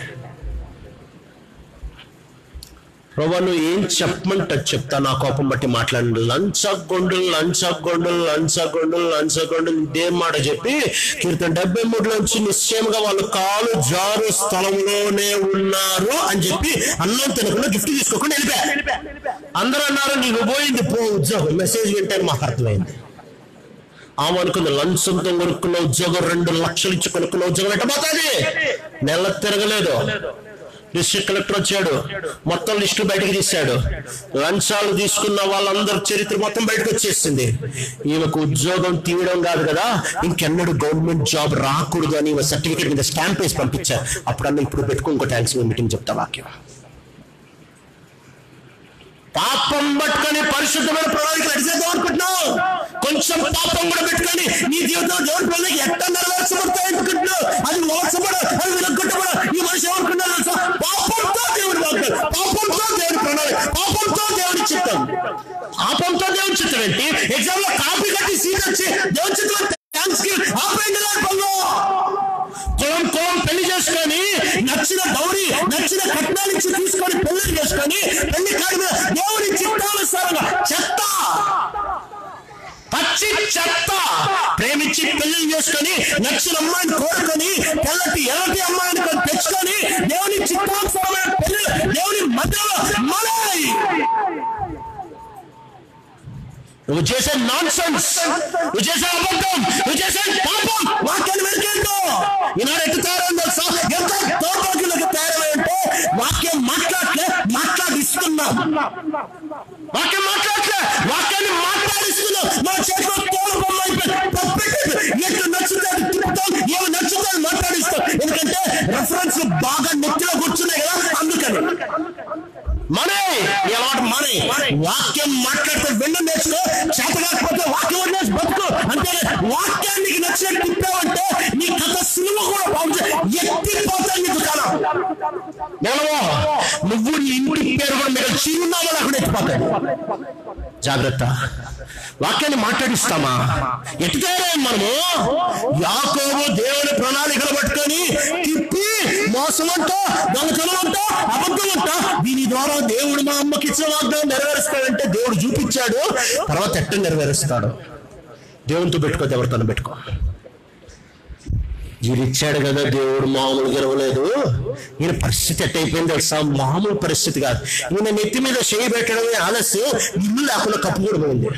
ప్రభా నువ్వు ఏం చెప్పమంట చెప్తా నా కోపం బట్టి మాట్లాడండి లంచగొండులు లంచగొండులు లంచగొండులు లంచగొండులు ఇదేం మాట చెప్పి కీర్తన డెబ్బై మూడులోంచి నిశ్చయంగా వాళ్ళు కాలు జారు స్థలంలోనే ఉన్నారు అని చెప్పి అన్నం తినకుండా గిఫ్ట్ తీసుకోకుండా వెళ్ళిపోయా అందరూ అన్నారు నీకు పోయింది పో ఉద్యోగం మెసేజ్ వింటే మాకు అర్థమైంది ఆమె అనుకుంది లంచంతో కొనుక్కున్న ఉద్యోగం రెండు లక్షలు ఇచ్చి కొనుక్కున్న ఉద్యోగం ఎట్టబోతుంది నెల తిరగలేదు డిస్ట్రిక్ట్ కలెక్టర్ వచ్చాడు మొత్తం లిస్టు బయటకు తీశాడు లంచాలు తీసుకున్న వాళ్ళందరి చరిత్ర మొత్తం బయటకు వచ్చేసింది ఈమెకు ఉద్యోగం తీయడం కాదు కదా ఇంకెన్నడు గవర్నమెంట్ జాబ్ రాకూడదు అని ఈమె సర్టిఫికేట్ మీద స్టాంప్ వేసి పంపించారు అప్పుడన్నా ఇప్పుడు పెట్టుకో ఇంకో థ్యాంక్స్ మీటింగ్ చెప్తా వాక్యం పాపం పట్టుకొని పరిశుద్ధమైన ప్రణాళికలు అడిచేద్దాం అనుకుంటున్నావు కొంచెం పాపం కూడా పెట్టుకొని నీ జీవితంలో దేవుడి ప్రణాళిక ఎట్ట నెరవేర్చబడతాయి అనుకుంటున్నావు అది మోసపడ అది వినగొట్టబడ ఈ మనిషి ఎవరుకున్నారు తెలుసా పాపంతో దేవుడి వాగ్దానం పాపంతో దేవుడి ప్రణాళిక పాపంతో దేవుడి చిత్తం పాపంతో దేవుడి చిత్తం ఏంటి ఎగ్జామ్ లో కాపీ కట్టి సీట్ వచ్చి దేవుడి చిత్రం థ్యాంక్స్ కి ఆపేయండి పనులు కులం కులం పెళ్లి చేసుకొని నచ్చిన గౌరీ నచ్చిన కట్నాలు ఇచ్చి తీసుకొని పెళ్లి చేసుకొని పెళ్లి కాడి మీద దేవుని చిత్తానుసారంగా చెత్త పచ్చి చెత్త ప్రేమించి పెళ్లి చేసుకొని నచ్చిన అమ్మాయిని కోరుకొని తెల్లటి ఎర్రటి అమ్మాయిని కొని తెచ్చుకొని దేవుని చిత్తానుసారమైన పెళ్లి దేవుని మధ్యలో మలై నువ్వు చేసే నాన్ సెన్స్ నువ్వు చేసే అబద్ధం నువ్వు చేసే పాపం వాక్యాన్ని వెనకేంటో ఈనాడు ఎట్టు తయారైంది తెలుసా ఎంత దౌర్భాగ్యులకు తయారై అంటే వాక్యం మాట్లాడలే మాట్లాడిస్తున్నాం వాక్యం మాట్లాడలే వాక్యాన్ని మాట్లాడిస్తున్నాం మన చేతిలో తోలు బొమ్మ అయిపోయి పప్పెట్టి ఎట్టు నచ్చుతాడు తిప్పుతాం ఏమి నచ్చుతాడు మాట్లాడిస్తాం ఎందుకంటే రెఫరెన్స్ బాగా నెత్తిలో కూర్చున్నాయి కదా అందుకని మనే నీ అలవాటు మనే వాక్యం మాట్లాడితే వెండు నేర్చుకో చేత కాకపోతే వాక్యం వదిలేసి బతుకు అంతే వాక్యానికి నచ్చినట్టు తిప్పావంటే నీ కథ సినిమా కూడా బాగుంటుంది ఎత్తిపోతాయి నీ దుకాణం నెలవో నువ్వు నీ ఇంటి పేరు కూడా మీరు చిరునామా లేకుండా ఎత్తిపోతాయి జాగ్రత్త వాక్యాన్ని మాట్లాడిస్తామా ఎటు తయారయ్యాం మనము యాకోబు దేవుని ప్రణాళికలు పట్టుకొని తిప్పి మోసం అంటా దొంగతనం అంటా అబద్ధం అంటా దీని ద్వారా దేవుడు మా అమ్మకి ఇచ్చిన వాగ్దానం నెరవేరుస్తాడంటే దేవుడు చూపించాడు తర్వాత ఎట్ట నెరవేరుస్తాడు దేవునితో పెట్టుకో ఎవరితో పెట్టుకో ఈయన ఇచ్చాడు కదా దేవుడు మామూలు గెలవలేదు ఈయన పరిస్థితి ఎట్టయిపోయింది తెలుసా మామూలు పరిస్థితి కాదు ఈయన నెత్తి మీద చేయి పెట్టడమే ఆలస్యం ఇల్లు లేకుండా కప్పు కూడా పోయింది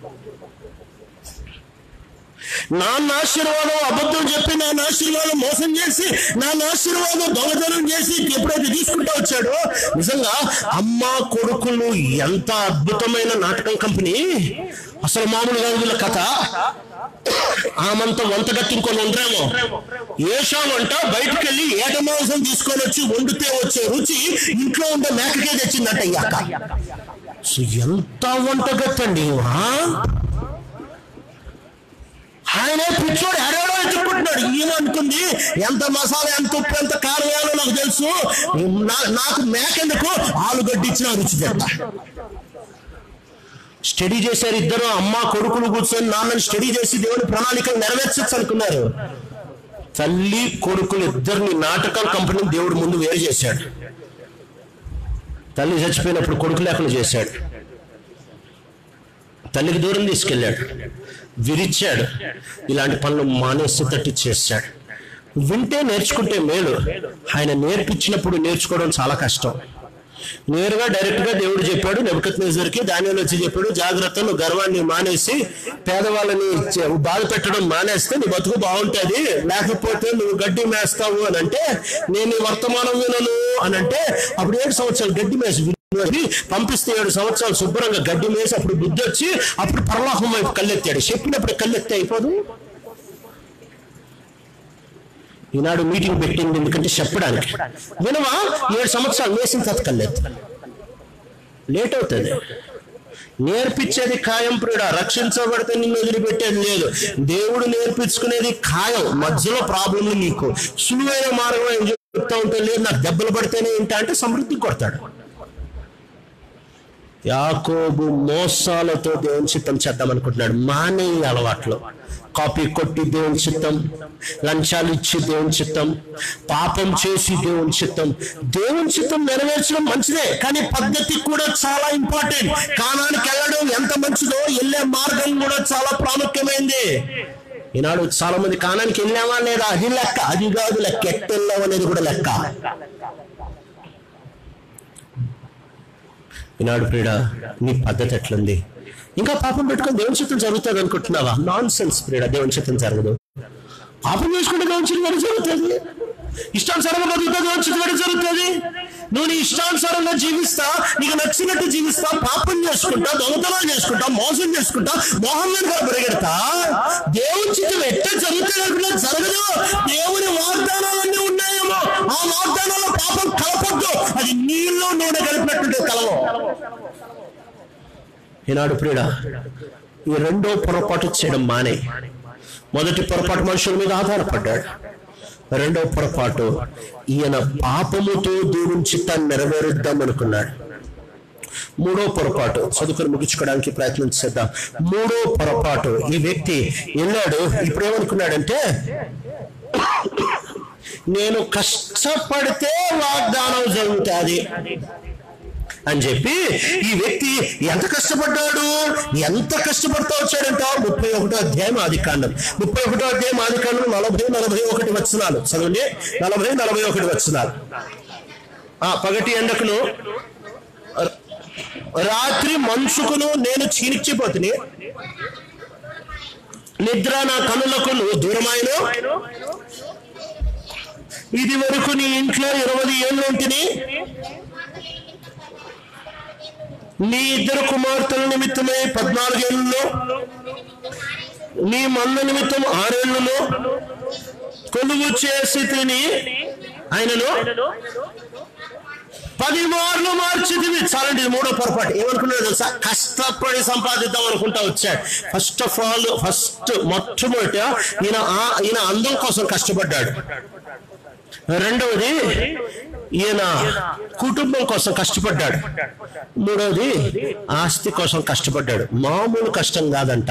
నాన్న ఆశీర్వాదం అబద్ధం చెప్పి నాన్న ఆశీర్వాదం మోసం చేసి నాన్న ఆశీర్వాదం దొంగతనం చేసి ఎప్పుడైతే తీసుకుంటూ వచ్చాడో నిజంగా అమ్మ కొడుకులు ఎంత అద్భుతమైన నాటకం కంపెనీ అసలు మామూలుగా వీళ్ళ కథ ఆమంత వంట కట్టింకొని ఉండరేమో ఏషాం అంట బయటకు వెళ్ళి ఏట మాంసం తీసుకొని వచ్చి వండితే వచ్చే రుచి ఇంట్లో ఉండే మేకకే తెచ్చిందంట ఈ అక్క సో ఎంత వంట గట్టండి ఆయనే పిచ్చోడు ఎడేడో ఎత్తుకుంటున్నాడు ఈయన అనుకుంది ఎంత మసాలా ఎంత ఉప్పు ఎంత కారం వేయాలో నాకు తెలుసు నా- నాకు మేకెందుకు ఆలుగడ్డ ఇచ్చిన రుచి చెప్తా స్టడీ చేశారు ఇద్దరు అమ్మ కొడుకులు కూర్చొని నాన్నని స్టడీ చేసి దేవుని ప్రణాళికలు నెరవేర్చచ్చు అనుకున్నారు తల్లి కొడుకులు ఇద్దరిని నాటకం కంపెనీ దేవుడు ముందు వేరు చేశాడు తల్లి చచ్చిపోయినప్పుడు కొడుకు లేకుండా చేశాడు తల్లికి దూరం తీసుకెళ్ళాడు విరిచాడు ఇలాంటి పనులు మానేసేటట్టు చేశాడు వింటే నేర్చుకుంటే మేలు ఆయన నేర్పించినప్పుడు నేర్చుకోవడం చాలా కష్టం నేరుగా డైరెక్ట్ గా దేవుడు చెప్పాడు నెబకత్ నేజర్కి దానిలో వచ్చి చెప్పాడు జాగ్రత్త నువ్వు గర్వాన్ని మానేసి పేదవాళ్ళని చే- బాధ పెట్టడం మానేస్తే నీ బతుకు బాగుంటది లేకపోతే నువ్వు గడ్డి మేస్తావు అని అంటే నేను ఈ వర్తమానం వినను అని అంటే అప్పుడు ఏడు సంవత్సరాలు గడ్డి మేసి విని పంపిస్తే ఏడు సంవత్సరాలు శుభ్రంగా గడ్డి మేసి అప్పుడు బుద్ధి వచ్చి అప్పుడు పరలోకం వైపు కళ్ళెత్తాడు చెప్పినప్పుడు కళ్ళెత్తే అయిపోదు ఈనాడు మీటింగ్ పెట్టింది ఎందుకంటే చెప్పడానికి వినవా ఏడు సంవత్సరాలు వేసిన తర్వాత కళ్ళెత్తు లేట్ అవుతుంది నేర్పించేది ఖాయం ప్రియుడ రక్షించబడితే నిన్ను వదిలిపెట్టేది లేదు దేవుడు నేర్పించుకునేది ఖాయం మధ్యలో ప్రాబ్లం నీకు సులువైన మార్గం ఏం చెప్తా ఉంటే లేదు నాకు దెబ్బలు పడితేనే ఏంటా అంటే సమృద్ధి కొడతాడు యాకోబు మోసాలతో దేవుని చిత్తం చేద్దాం అనుకుంటున్నాడు మానే ఈ అలవాట్లు కాపీ కొట్టి దేవుని చిత్తం లంచాలు ఇచ్చి దేవుని చిత్తం పాపం చేసి దేవుని చిత్తం దేవుని చిత్తం నెరవేర్చడం మంచిదే కానీ పద్ధతి కూడా చాలా ఇంపార్టెంట్ కానానికి వెళ్ళడం ఎంత మంచిదో వెళ్ళే మార్గం కూడా చాలా ప్రాముఖ్యమైంది ఈనాడు చాలా మంది కానానికి వెళ్ళామా లేదా అది లెక్క అది కాదు లెక్క ఎట్ట వెళ్ళాం అనేది కూడా లెక్క ఈనాడు ప్రియుడ నీ పద్ధతి ఎట్లుంది ఇంకా పాపం పెట్టుకొని దేవుని చిత్తం జరుగుతుంది అనుకుంటున్నావా నాన్ సెన్స్ ప్రియుడ దేవుని చిత్తం జరగదు పాపం చేసుకుంటే దేవుని చిత్తం ఎక్కడ జరుగుతుంది ఇష్టానుసారంగా బతుకుతా దేవుని చిత్తం ఎక్కడ జరుగుతుంది నువ్వు నీ ఇష్టానుసారంగా జీవిస్తా నీకు నచ్చినట్టు జీవిస్తా పాపం చేసుకుంటా దొంగతనాలు చేసుకుంటా మోసం చేసుకుంటా మోహం వెనుక పరిగెడతా దేవుని చిత్తం ఎట్ట జరుగుతుంది అనుకున్నా జరగదు దేవుని వాగ్దానాలన్నీ ఉన్నాయేమో ఆ వాగ్దానాల్లో పాపం కలపొద్దు అది నీళ్ళు నూనె కలిపినట్టుంటే కలవం ఈనాడు ప్రియుడ ఈ రెండో పొరపాటు చేయడం మానే మొదటి పొరపాటు మనుషుల మీద ఆధారపడ్డాడు రెండో పొరపాటు ఈయన పాపముతో దేవుని చిత్తాన్ని నెరవేరుద్దాం అనుకున్నాడు మూడో పొరపాటు చదువుకొని ముగించుకోవడానికి ప్రయత్నం చేద్దాం మూడో పొరపాటు ఈ వ్యక్తి వెళ్ళాడు ఇప్పుడు ఏమనుకున్నాడంటే నేను కష్టపడితే వాగ్దానం జరుగుతుంది అని చెప్పి ఈ వ్యక్తి ఎంత కష్టపడ్డాడు ఎంత కష్టపడుతూ వచ్చాడంట ముప్పై ఒకటో అధ్యాయం ఆది కాండం ముప్పై ఒకటో అధ్యాయం ఆది కాండం నలభై నలభై ఒకటి వచనాలు చదవండి నలభై నలభై ఒకటి వచనాలు ఆ పగటి ఎండకును రాత్రి మంచుకును నేను క్షీణించిపోతుని నిద్ర నా కనులకు నువ్వు దూరమాయను ఇది వరకు నీ ఇంట్లో ఇరవై ఏళ్ళు ఉంటిని నీ ఇద్దరు కుమార్తెల నిమిత్తమై పద్నాలుగేళ్లలో నీ మంద నిమిత్తం ఆరేళ్లలో కొలువు చేసి తిని ఆయనను పది మార్లు మార్చితివి చాలండి ఇది మూడో పొరపాటు ఏమనుకున్నాడు తెలుసా కష్టపడి సంపాదిద్దాం అనుకుంటా వచ్చాడు ఫస్ట్ ఆఫ్ ఆల్ ఫస్ట్ మొట్టమొదట ఈయన ఆ- ఈయన అందం కోసం కష్టపడ్డాడు రెండవది ఈయన కుటుంబం కోసం కష్టపడ్డాడు మూడవది ఆస్తి కోసం కష్టపడ్డాడు మామూలు కష్టం కాదంట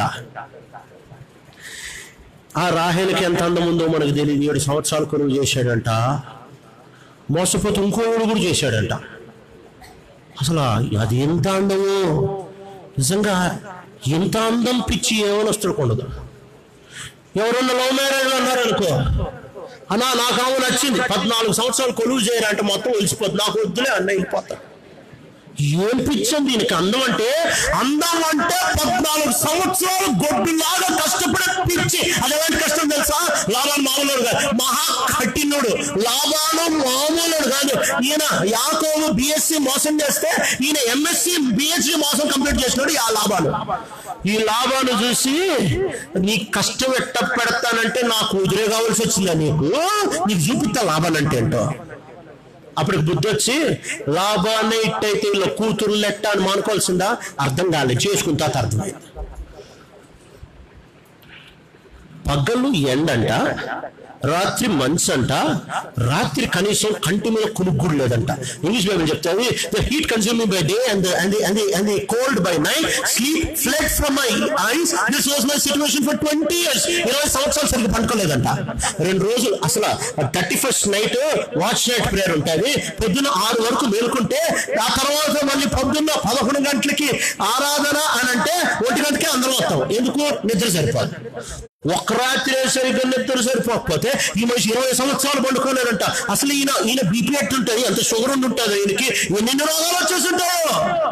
ఆ రాహేలకి ఎంత అందం ఉందో మనకు తెలియదు ఏడు సంవత్సరాలు కొనుగోలు చేశాడంట మోసపోతే ఇంకో ఏడు కూడా చేశాడంట అసలు అది ఎంత అందమో నిజంగా ఎంత అందం పిచ్చి ఏమనొస్తుడు ఉండదు ఎవరన్నా లవ్ మ్యారేజ్ అన్నారనుకో అన్నా నాకు ఆమె నచ్చింది పద్నాలుగు సంవత్సరాలు కొలువు చేయరా అంటే మొత్తం ఒలిసిపోతుంది నాకు వద్దులే అన్న వెళ్ళిపోతా ఏం పిచ్చం దీనికి అందం అంటే అందం అంటే పద్నాలుగు సంవత్సరాలు గొడ్డులాగా కష్టపడే పిచ్చి అదేంటి కష్టం తెలుసా లాభాలు మామూలు కాదు మహా కఠినుడు లాభాలు మామూలు కాదు ఈయన యాకోబు బిఎస్సి మోసం చేస్తే ఈయన ఎంఎస్సి బిహెచ్డి మోసం కంప్లీట్ చేసినాడు ఆ లాభాలు ఈ లాభాలు చూసి నీ కష్టం ఎట్ట పెడతానంటే నాకు ఎదురే కావాల్సి వచ్చిందా నీకు నీకు చూపిస్తా లాభాలంటే ఏంటో అప్పుడు బుద్ధి వచ్చి లాభాన్ని ఇట్టయితే ఇలా కూతురు లెట్ట అని మానుకోవాల్సిందా అర్థం కాలేదు చేసుకున్న తర్వాత అర్థమైంది పగలు ఎండంట రాత్రి మంచు అంట రాత్రి కనీసం కంటి మీద కునుగ్గుడు లేదంట ఇంగ్లీష్ బైబిల్ చెప్తుంది the heat consuming by day and and and and cold by night sleep fled from my eyes this was my situation for twenty years ఇరవై సంవత్సరాలు సరిగ్గా పండుకోలేదంట రెండు రోజులు అసలు thirty first night watch night prayer ఉంటుంది పొద్దున్న ఆరు వరకు మేలుకుంటే ఆ తర్వాత మళ్ళీ పొద్దున్న పదకొండు గంటలకి ఆరాధన అని అంటే ఒంటి గంటకే అందరం వస్తాం ఎందుకు నిద్ర సరిపోదు ఒక్క రాత్రి సరిగ్గా నిద్ర సరిపోకపోతే ఈ మనిషి ఇరవై సంవత్సరాలు పండుకోలేదంట అసలు ఈయన ఈయన బీపీ ఎట్టుంటది అంత షుగర్ ఉండి ఉంటుంది ఈయనకి ఎన్ని రోగాలు వచ్చేస్తుంటాయో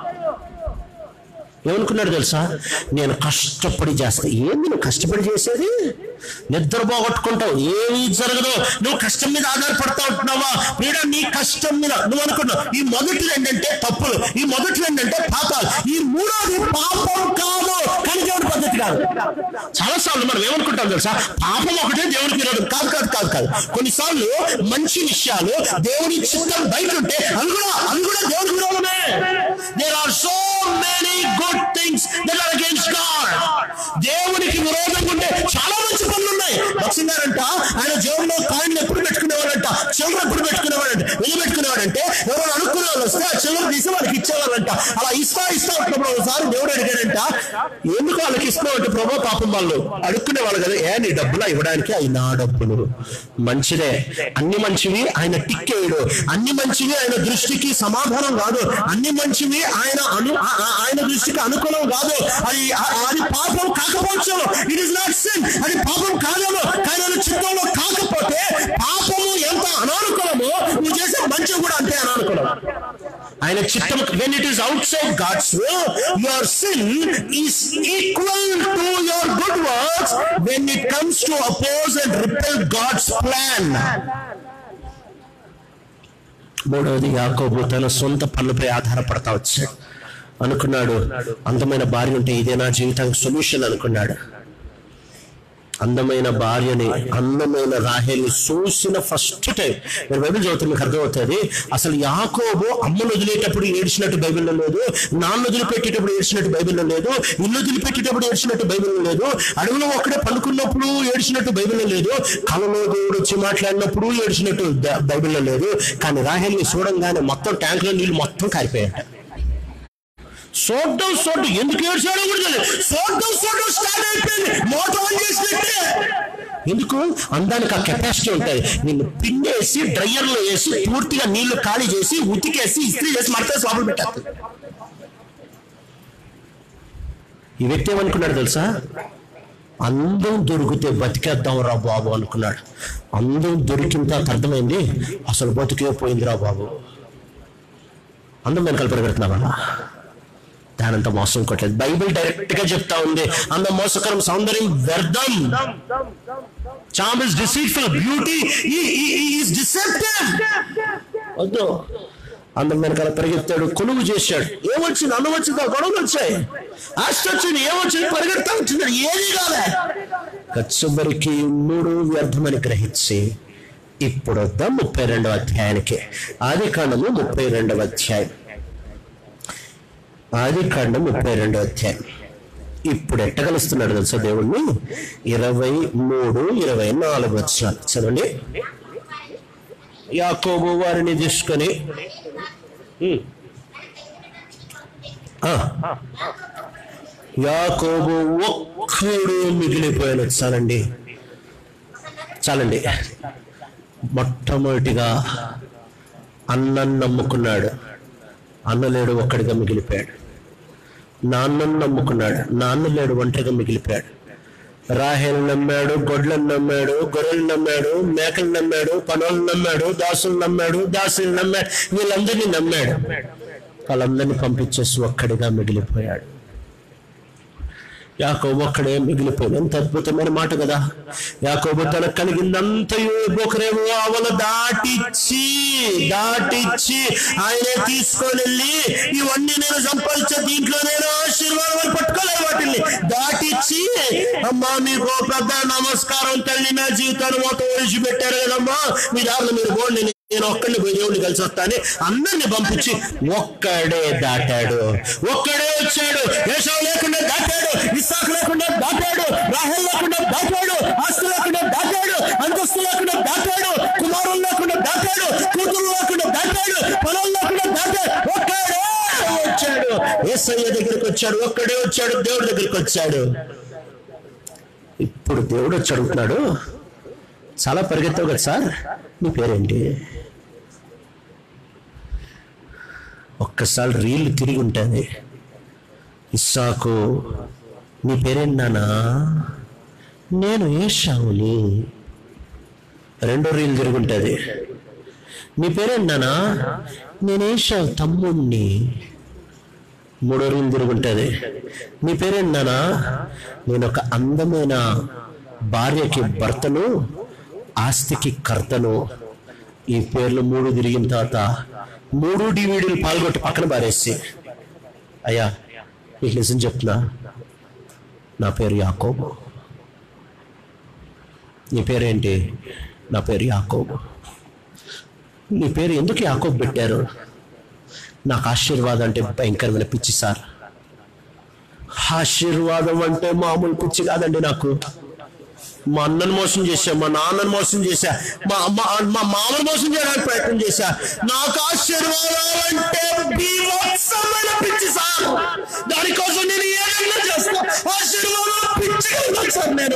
ఏమనుకున్నాడు తెలుసా నేను కష్టపడి చేస్తా ఏంది నువ్వు కష్టపడి చేసేది నిద్ర పోగొట్టుకుంటావు ఏమీ జరగదు నువ్వు కష్టం మీద ఆధారపడతా ఉంటున్నావా వీడ నీ కష్టం మీద నువ్వు అనుకున్నావు ఈ మొదటి రెండంటే తప్పులు ఈ మొదటి రెండంటే పాపాలు ఈ మూడోది పాపం కాదు కానీ దేవుడి పద్ధతి కాదు చాలా సార్లు మనం ఏమనుకుంటాం తెలుసా పాపం ఒకటే దేవుడికి విరోధం కాదు కాదు కాదు కాదు కొన్నిసార్లు మంచి విషయాలు దేవుని చిత్తం బయట ఉంటే అవి కూడా అవి కూడా దేవుడికి విరోధమే there are so many good things that are against God దేవునికి విరోధంగా ఉండే చాలా మంచి పనులు ఉన్నాయి భక్సింగ్ గారంట ఆయన జోబులో కాయిన్లు ఎప్పుడు పెట్టుకునేవాడంట చిల్లర ఎప్పుడు పెట్టుకునేవాడంట వెళ్ళి పెట్టుకునేవాడంటే ఎవరు అనుకునే వాళ్ళు వస్తే ఆ చిల్లర తీసి వాళ్ళకి ఇచ్చేవాళ్ళంట అలా ఇస్తా ఇస్తా ఉన్నప్పుడు ఒకసారి దేవుడు అడిగాడంట ఎందుకు వాళ్ళకి ఇస్తున్నావు అంటే ప్రభా పాపం వాళ్ళు అడుక్కునే వాళ్ళు కదా ఏ నీ డబ్బులా ఇవ్వడానికి అవి నా డబ్బులు మంచిదే అన్ని మంచివి ఆయన టిక్కేయడు అన్ని మంచివి ఆయన దృష్టికి సమాధానం కాదు అన్ని మంచివి ఆయన అను ఆ- ఆ- ఆయన దృష్టికి అనుకూలం కాదు అది ఆ- అది పాపం కాకపోవచ్చు ఇట్ ఇస్ నాట్ సిన్ అది పాపం కాదేమో కానీ ఆయన చిత్తంలో కాకపోతే పాపము ఎంత అనానుకూలమో నువ్వు చేసే మంచి కూడా అంతే అనానుకూలం ఆయన చిత్తం when it is outside God's your sin is equal to your good works when it comes to oppose and repel God's plan మూడవది యాకోబు తన సొంత పనులపై ఆధారపడతా వచ్చాడు అనుకున్నాడు అందమైన భార్య ఉంటే ఇదే నా జీవితానికి సొల్యూషన్ అనుకున్నాడు అందమైన భార్యని అందమైన రాహేల్ని చూసిన ఫస్ట్ టైం మీరు బైబిల్ చదివితే మీకు అర్థమవుతుంది అసలు యాకోబు అమ్మను వదిలేటప్పుడు ఏడ్చినట్టు బైబిల్లో లేదు నాన్న వదిలిపెట్టేటప్పుడు ఏడ్చినట్టు బైబిల్లో లేదు ఇల్లు వదిలిపెట్టేటప్పుడు ఏడ్చినట్టు బైబిల్లో లేదు అడవిలో ఒక్కడే పండుకున్నప్పుడు ఏడ్చినట్టు బైబిల్లో లేదు కలలో దేవుడు వచ్చి మాట్లాడినప్పుడు ఏడ్చినట్టు ద- బైబిల్లో లేదు కానీ రాహేల్ని చూడంగానే మొత్తం ట్యాంకులో నీళ్లు మొత్తం కారిపోయాట చూడడం చూడడం ఎందుకు ఏడ్చాడో కూడా తెలియదు చూడడం చూడడం స్టార్ట్ అయిపోయింది మోటార్ ఆన్ చేసినట్టే ఎందుకు అందానికి ఆ కెపాసిటీ ఉంటుంది నిన్ను పిండేసి డ్రయర్లో వేసి పూర్తిగా నీళ్లు ఖాళీ చేసి ఉతికేసి ఇస్త్రీ చేసి మడతేసి లోపల పెట్టేస్తుంది ఈ వ్యక్తి ఏమనుకున్నాడు తెలుసా అందం దొరికితే బతికేద్దాం రా బాబు అనుకున్నాడు అందం దొరికిన తర్వాత అర్థమైంది అసలు బతికే పోయిందిరా బాబు అందం వెనకాల పరిగెడుతున్నావా దానంత మోసం కొట్టలేదు బైబిల్ డైరెక్ట్ గా చెప్తా ఉంది అంత మోసకరం సౌందర్యం వ్యర్థం charm is deceitful beauty is deceptive వద్దు అందం వెనకాల పరిగెత్తాడు కొనుగు చేశాడు ఏమొచ్చింది అన్నం వచ్చిందా గొడవలు వచ్చాయి ఆస్తి వచ్చింది ఏమొచ్చింది పరిగెడతా వచ్చింది ఏది కాలే చివరికి మూడు వ్యర్థమని గ్రహించి ఇప్పుడు వద్దాం ముప్పై రెండవ అధ్యాయానికి ఆది కాండము ముప్పై రెండవ అధ్యాయం ఆది కాండం ముప్పై రెండవ అధ్యాయం ఇప్పుడు ఎట్టగలుస్తున్నాడు తెలుసా దేవుణ్ణి ఇరవై మూడు ఇరవై నాలుగు వచ్చాలు చదవండి యాకోబు వారిని తీసుకొని ఉమ్. ఆ. యాకోబు ఒక్కడు మిగిలిపోయాను చాలండి చాలండి మొట్టమొదటిగా అన్నను నమ్ముకున్నాడు అన్న లేడు ఒక్కడిగా మిగిలిపోయాడు నాన్నను నమ్ముకున్నాడు నాన్న లేడు ఒంటరిగా మిగిలిపోయాడు రాహేలు నమ్మాడు గొడ్లను నమ్మాడు గొర్రెలు నమ్మాడు మేకలు నమ్మాడు పనులు నమ్మాడు దాసులు నమ్మాడు దాసులు నమ్మాడు వీళ్ళందరినీ నమ్మాడు వాళ్ళందరినీ పంపించేసి ఒక్కడిగా మిగిలిపోయాడు యాకోబు ఒక్కడే మిగిలిపోయాడు ఎంత అద్భుతమైన మాట కదా యాకోబు తనకు కలిగిందంతయు బొకరేమో అవల దాటిచ్చి దాటిచ్చి ఆయనే తీసుకొని వెళ్ళి ఇవన్నీ నేను సంపాదించే దీంట్లో నేను ఆశీర్వాదం పట్టుకోలేదు వాటిని దాటిచ్చి అమ్మా మీకు ఓ పెద్ద నమస్కారం తల్లి నా జీవితాన్ని మొత్తం విడిచిపెట్టారు కదమ్మా మీ దారిలో మీరు పోండి నేను ఒక్కడిని పోయి దేవుడిని కలిసి వస్తాను అందరిని పంపించి ఒక్కడే దాటాడు ఒక్కడే వచ్చాడు ఏషావు లేకుండా దాటాడు ఇస్సాకు లేకుండా దాటాడు రాహెల్ లేకుండా దాటాడు ఆస్తు లేకుండా దాటాడు అంతస్తు లేకుండా ఏసయ్య దగ్గరికి వచ్చాడు ఒక్కడే వచ్చాడు దేవుడి దగ్గరికి వచ్చాడు ఇప్పుడు దేవుడు వచ్చి అడుగుతున్నాడు చాలా పరిగెత్తావు కదా సార్ నీ పేరేంటి ఒక్కసారి రీల్ తిరిగి ఉంటుంది ఇస్సాకు నీ పేరేంటి నానా నేను ఏషావుని రెండో రీల్ తిరిగి ఉంటుంది నీ పేరేంటి నానా నేను ఏషావు తమ్ముణ్ణి మూడో రీల్ తిరిగి ఉంటుంది నీ పేరేంటి నానా నేను ఒక అందమైన భార్యకి భర్తను ఆస్తికి కర్తను ఈ పేర్లు మూడు తిరిగిన తర్వాత మూడు డివిడీలు పాల్గొట్టి పక్కన పారేసి అయ్యా నీకు నిజం చెప్తున్నా నా పేరు యాకోబు నీ పేరేంటి నా పేరు యాకోబు నీ పేరు ఎందుకు యాకోబు పెట్టారు నాకు ఆశీర్వాదం అంటే భయంకరమైన పిచ్చి సార్ ఆశీర్వాదం అంటే మామూలు పిచ్చి కాదండి నాకు మా అన్నను మోసం చేశా మా నాన్నను మోసం చేశా మా మా మా మామను మోసం చేయడానికి ప్రయత్నం చేశా నాకు ఆశీర్వాదం అంటే బీభత్సమైన పిచ్చి సార్ దానికోసం నేను ఏదైనా చేస్తా ఆశీర్వాదం పిచ్చి కలిగాను సార్ నేను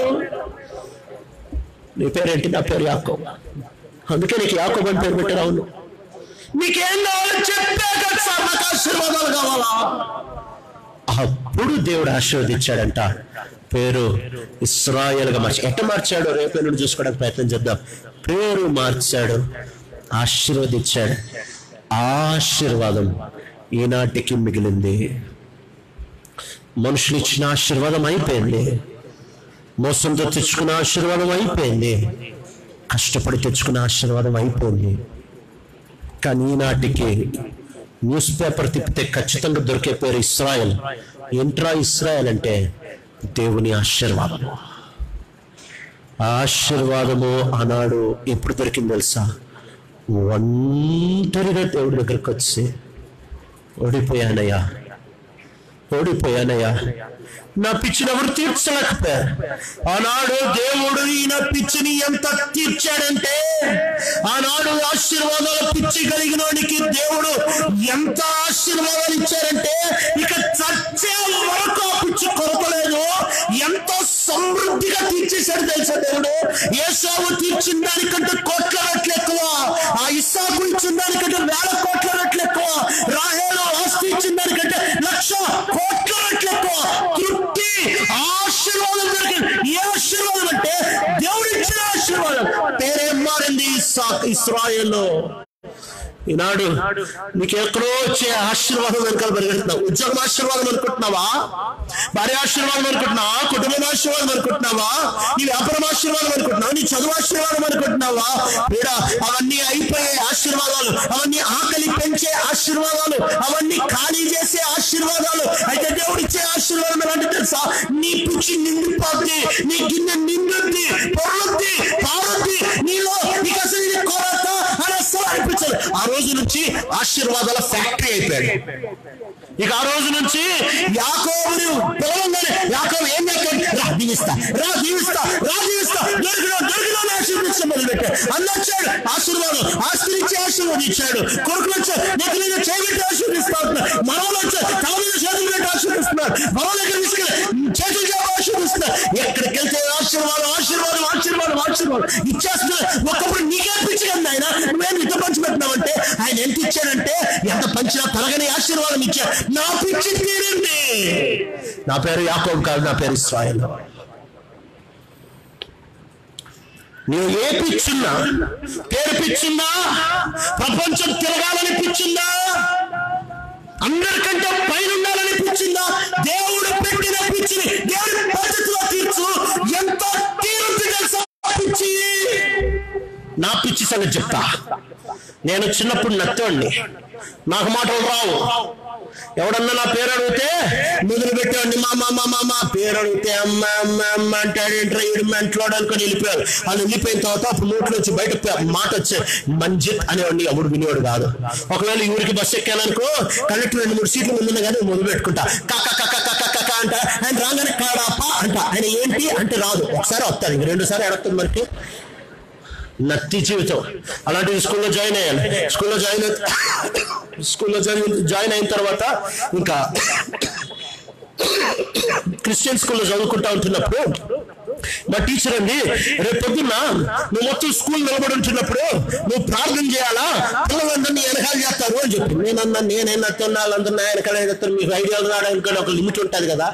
నీ పేరేంటి నా పేరు యాకోబ్ అందుకే నీకు యాకోబ్ అని పేరు పెట్టారు అవును నీకేం కావాలో చెప్పే కదా సార్ నాకు ఆశీర్వాదాలు కావాలా అప్పుడు దేవుడు ఆశీర్వదించాడంట పేరు ఇస్రాయల్గా మార్చి ఎట్ట మార్చాడు రేపు నుండి చూసుకోవడానికి ప్రయత్నం చేద్దాం పేరు మార్చాడు ఆశీర్వదించాడు ఆ ఆశీర్వాదం ఈనాటికి మిగిలింది మనుషులు ఇచ్చిన ఆశీర్వాదం అయిపోయింది మోసంతో తెచ్చుకున్న ఆశీర్వాదం అయిపోయింది కష్టపడి తెచ్చుకున్న ఆశీర్వాదం అయిపోయింది కానీ ఈనాటికి న్యూస్ పేపర్ తిప్పితే ఖచ్చితంగా దొరికే పేరు ఇస్రాయల్ ఏంట్రా ఇస్రాయల్ అంటే దేవుని ఆశీర్వాదము ఆ ఆశీర్వాదము ఆనాడు ఎప్పుడు దొరికింది తెలుసా ఒంటరిగా దేవుడి దగ్గరికి వచ్చి ఓడిపోయానయ్యా ఓడిపోయానయ్యా నా పిచ్చిని ఎవరు తీర్చలేకపోయారు ఆనాడు దేవుడు ఈయన పిచ్చిని ఎంత తీర్చాడంటే ఆనాడు ఆశీర్వాదాల పిచ్చి కలిగిన వాడికి దేవుడు ఎంత ఆశీర్వాదాలు ఇచ్చారంటే ఇక చచ్చే వరకు ఆ పిచ్చి కొరతలేదు ఎంతో సమృద్ధిగా తీర్చేశాడు తెలుసా దేవుడు ఏసావు తీర్చిన దానికంటే కోట్ల రెట్లు ఎక్కువ ఆ ఇస్సాకు ఇచ్చిన దానికంటే వేల కోట్ల రెట్లు ఎక్కువ రాహేలు ఆస్తి ఇచ్చిన దానికంటే లక్ష కోట్ల రెట్లు ఎక్కువ తృప్తి ఆశీర్వాదం దొరికింది ఏ ఆశీర్వాదం అంటే దేవుడు ఇచ్చిన ఆశీర్వాదం పేరేం మారింది ఇస్సాక్ ఇస్రాయేల్లో ఈనాడు నీకు ఎక్కడో వచ్చే ఆశీర్వాదం వెనకాల పరిగెడుతున్నావు ఉద్యోగం ఆశీర్వాదం అనుకుంటున్నావా భార్య ఆశీర్వాదం అనుకుంటున్నావా కుటుంబం ఆశీర్వాదం అనుకుంటున్నావా నీ వ్యాపారం ఆశీర్వాదం అనుకుంటున్నావా నీ చదువు ఆశీర్వాదం అనుకుంటున్నావా వీడ అవన్నీ అయిపోయే ఆశీర్వాదాలు అవన్నీ ఆకలి పెంచే ఆశీర్వాదాలు అవన్నీ ఖాళీ చేసే ఆశీర్వాదాలు అయితే దేవుడు ఇచ్చే ఆశీర్వాదం ఎలాంటి తెలుసా నీ పిచ్చి నిండిపోద్ది నీ గిన్నె నిండుద్ది పొరుద్ది పారుద్ది నీలో నీకు అసలు ఇది కొరత అని అస్సలు అనిపించదు ఆ రోజు నుంచి ఆశీర్వాదాల ఫ్యాక్టరీ అయిపోయాడు ఇక ఆ రోజు నుంచి యాకోబుని పిలవంగానే యాకోబు ఏం చేస్తాడు రా దీవిస్తా రా దీవిస్తా రా దీవిస్తా దొరికిన దొరికిన ఆశీర్వదించడం మొదలుపెట్టాడు అన్న వచ్చాడు ఆశీర్వాదం ఆస్తిని ఇచ్చి ఆశీర్వదించాడు కొడుకులు వచ్చాడు నెత్తి మీద చేపెట్టి ఆశీర్వదిస్తా ఉంటున్నారు మనవలు వచ్చారు తల మీద చేతులు పెట్టి ఆశీర్వదిస్తున్నారు మన దగ్గర తీసుకెళ్ళి చేతులు చేప ఆశీర్వదిస్తున్నారు ఎక్కడికి వెళ్తే ఆశీర్వాదం ఆశీర్వాదం ఆశీర్వాదం ఆశీర్వాదం ఇచ్చేస్తున్నారు ఒకప్పుడు నీకే పిచ్చి కదా ఆయన నువ్వేం ఇంత పంచి పెట్టినావంటే ఆయన ఎంత ఇచ్చాడంటే ఎంత పంచినా తరగని ఆశీర్వాదం ఇచ్చాడు నా పిచ్చి తీరింది నా పేరు యాకోబ్ కాదు నా పేరు ఇస్రాయల్ నీవు ఏ పిచ్చున్నా పేరు పిచ్చుందా ప్రపంచం తిరగాలని పిచ్చుందా అందరికంటే పైన ఉండాలని పిచ్చిందా దేవుడు పెట్టిన పిచ్చిని దేవుడి పద్ధతిలో తీర్చు ఎంత తీరుంది తెలుసా పిచ్చి నా పిచ్చి సంగతి చెప్తా నేను చిన్నప్పుడు నత్తోండి నాకు మాటలు రావు ఎవడన్నా నా పేరు అడిగితే మొదలు పెట్టేవాడిని మా మా మా మా మా పేరు అడిగితే అమ్మ అమ్మ అమ్మ అంటాడు ఏంట్రా ఈడు మెంట్లోడు అనుకొని వెళ్ళిపోయారు వాళ్ళు వెళ్ళిపోయిన తర్వాత అప్పుడు నోట్లో వచ్చి బయట పే- మాట వచ్చే మంజిత్ అనేవాడిని ఎవడు వినేవాడు కాదు ఒకవేళ ఈ ఊరికి బస్సు ఎక్కాననుకో కండక్టర్ రెండు మూడు సీట్లు ముందున్న కానీ మొదలు పెట్టుకుంటా కక్క కక్క కక్క కక్క అంట ఆయన రాగానే కాడాపా అంట ఆయన ఏంటి అంటే రాదు ఒకసారి వస్తాడు ఇంక రెండు సార్లు ఎడతాడు మనకి నత్తి జీవితం అలాంటిది స్కూల్లో జాయిన్ అయ్యాను స్కూల్లో జాయిన్ అయితే స్కూల్లో జాయిన్ జాయిన్ అయిన తర్వాత ఇంకా క్రిస్టియన్ స్కూల్లో చదువుకుంటా ఉంటున్నప్పుడు మా టీచర్ అండి రేపు పొద్దున్న నువ్వు మొత్తం స్కూల్ నిలబడి ఉంటున్నప్పుడు నువ్వు ప్రార్థన చేయాలా పిల్లలందరినీ వెనకాల చేస్తారు అని చెప్పి నేనన్నా నేనైనా తిన్నాళ్ళందరినీ వెనకాల చేస్తారు మీకు ఐడియాలు రావడానికి కూడా ఒక లిమిట్ ఉంటుంది కదా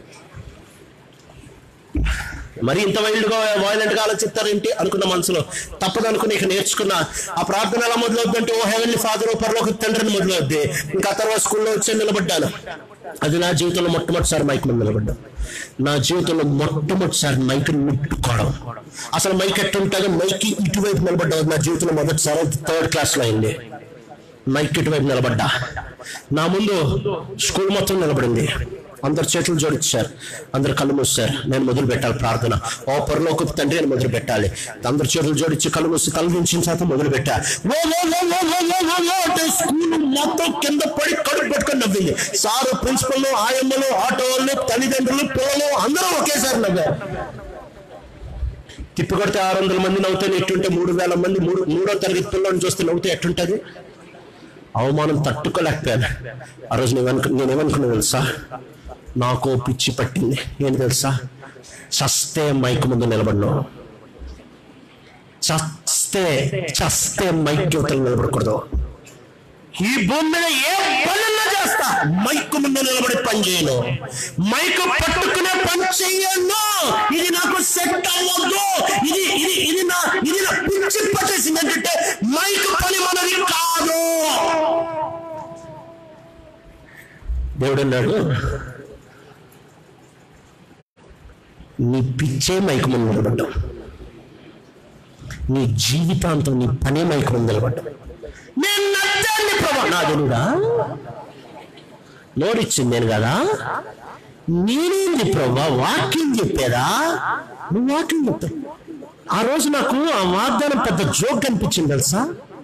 మరి ఇంత వైల్డ్ గా వాయిలెంట్ గా ఆలోచిస్తారేంటి అనుకున్న మనసులో తప్పదు అనుకుని ఇక నేర్చుకున్న ఆ ప్రార్థన ఎలా మొదలవుద్దంటే ఓ హెవెన్లీ ఫాదర్ పరలోక తండ్రిని మొదలవుద్ది ఇంకా తర్వాత స్కూల్లో వచ్చి నిలబడ్డాను అది నా జీవితంలో మొట్టమొదటిసారి మైక్ మీద నిలబడ్డా నా జీవితంలో మొట్టమొదటిసారి మైక్ ముట్టుకోవడం అసలు మైక్ ఎట్టుంటుందో మైక్ ఇటువైపు నిలబడ్డా నా జీవితంలో మొదటిసారి థర్డ్ క్లాస్ లో అయింది మైక్ ఇటువైపు నిలబడ్డా నా ముందు స్కూల్ మొత్తం నిలబడింది అందరు చేతులు జోడించారు అందరు కళ్ళు మూసారు నేను మొదలు పెట్టాలి ప్రార్థన ఓ పరలోక తండ్రి అని మొదలు పెట్టాలి అందరు చేతులు జోడించి కళ్ళు మూసి కళ్ళు దించిన తర్వాత మొదలు పెట్టా ఓ ఓ ఓ ఓ ఓ ఓ ఓ ఓ అంటే స్కూల్ మొత్తం కింద పడి కడుపు పట్టుకొని నవ్వింది సారు ప్రిన్సిపల్ ఆయమ్మలు ఆటో వాళ్ళు తల్లిదండ్రులు పిల్లలు అందరూ ఒకేసారి నవ్వారు తిప్పి కొడితే ఆరు వందల మంది నవ్వుతాను ఎట్టుంటే మూడు వేల మంది మూడు మూడో తరగతి పిల్లల్ని చూస్తే నవ్వుతే ఎట్టుంటది అవమానం తట్టుకోలేకపోయాను ఆ రోజు నేను అనుకు నేనేమనుకున్నా తెలుసా నాకు పిచ్చి పట్టింది ఏం తెలుసా చస్తే మైక్ ముందు నిలబడినావు చస్తే చస్తే మైక్ యువతలు నిలబడకూడదు ఈ భూమి మీద ఏ పనుల్లో చేస్తా మైక్ ముందు నిలబడి పని చేయను మైక్ పట్టుకునే పని చెయ్యను ఇది నాకు సెట్ అవ్వద్దు ఇది ఇది ఇది నా ఇది నా పిచ్చి పట్టేసింది ఏంటంటే మైక్ పని మనది కాదు దేవుడు అన్నాడు నీ పిచ్చే మైక్ ముందు నిలబడ్డావు నీ జీవితాంతం నీ పనే మైక్ ముందు నిలబడ్డావు నేను నచ్చాన్ని ప్రభా నా దేవుడా నోడిచ్చింది నేను కదా నేనేంది ప్రభా వాక్యం చెప్పేదా నువ్వు వాక్యం చెప్తావు ఆ రోజు నాకు ఆ వాగ్దానం పెద్ద జోక్ అనిపించింది తెలుసా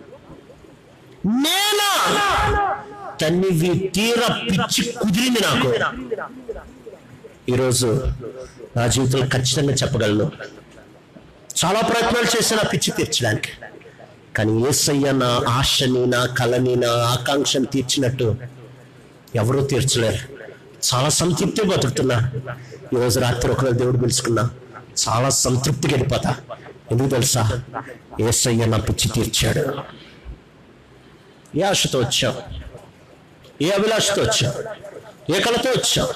నేనా తన్నివి తీర పిచ్చి కుదిరింది నాకు ఈరోజు నా జీవితంలో ఖచ్చితంగా చెప్పగలను చాలా ప్రయత్నాలు చేశాను ఆ పిచ్చి తీర్చడానికి కానీ ఏసయ్య నా ఆశని నా కళని నా ఆకాంక్షని తీర్చినట్టు ఎవరూ తీర్చలేరు చాలా సంతృప్తి బతుకుతున్నా ఈరోజు రాత్రి ఒకవేళ దేవుడు పిలుచుకున్నా చాలా సంతృప్తికి వెళ్ళిపోతా ఎందుకు తెలుసా ఏసయ్య నా పిచ్చి తీర్చాడు ఏ ఆశతో వచ్చావు ఏ అభిలాషతో వచ్చావు ఏ కళతో వచ్చావు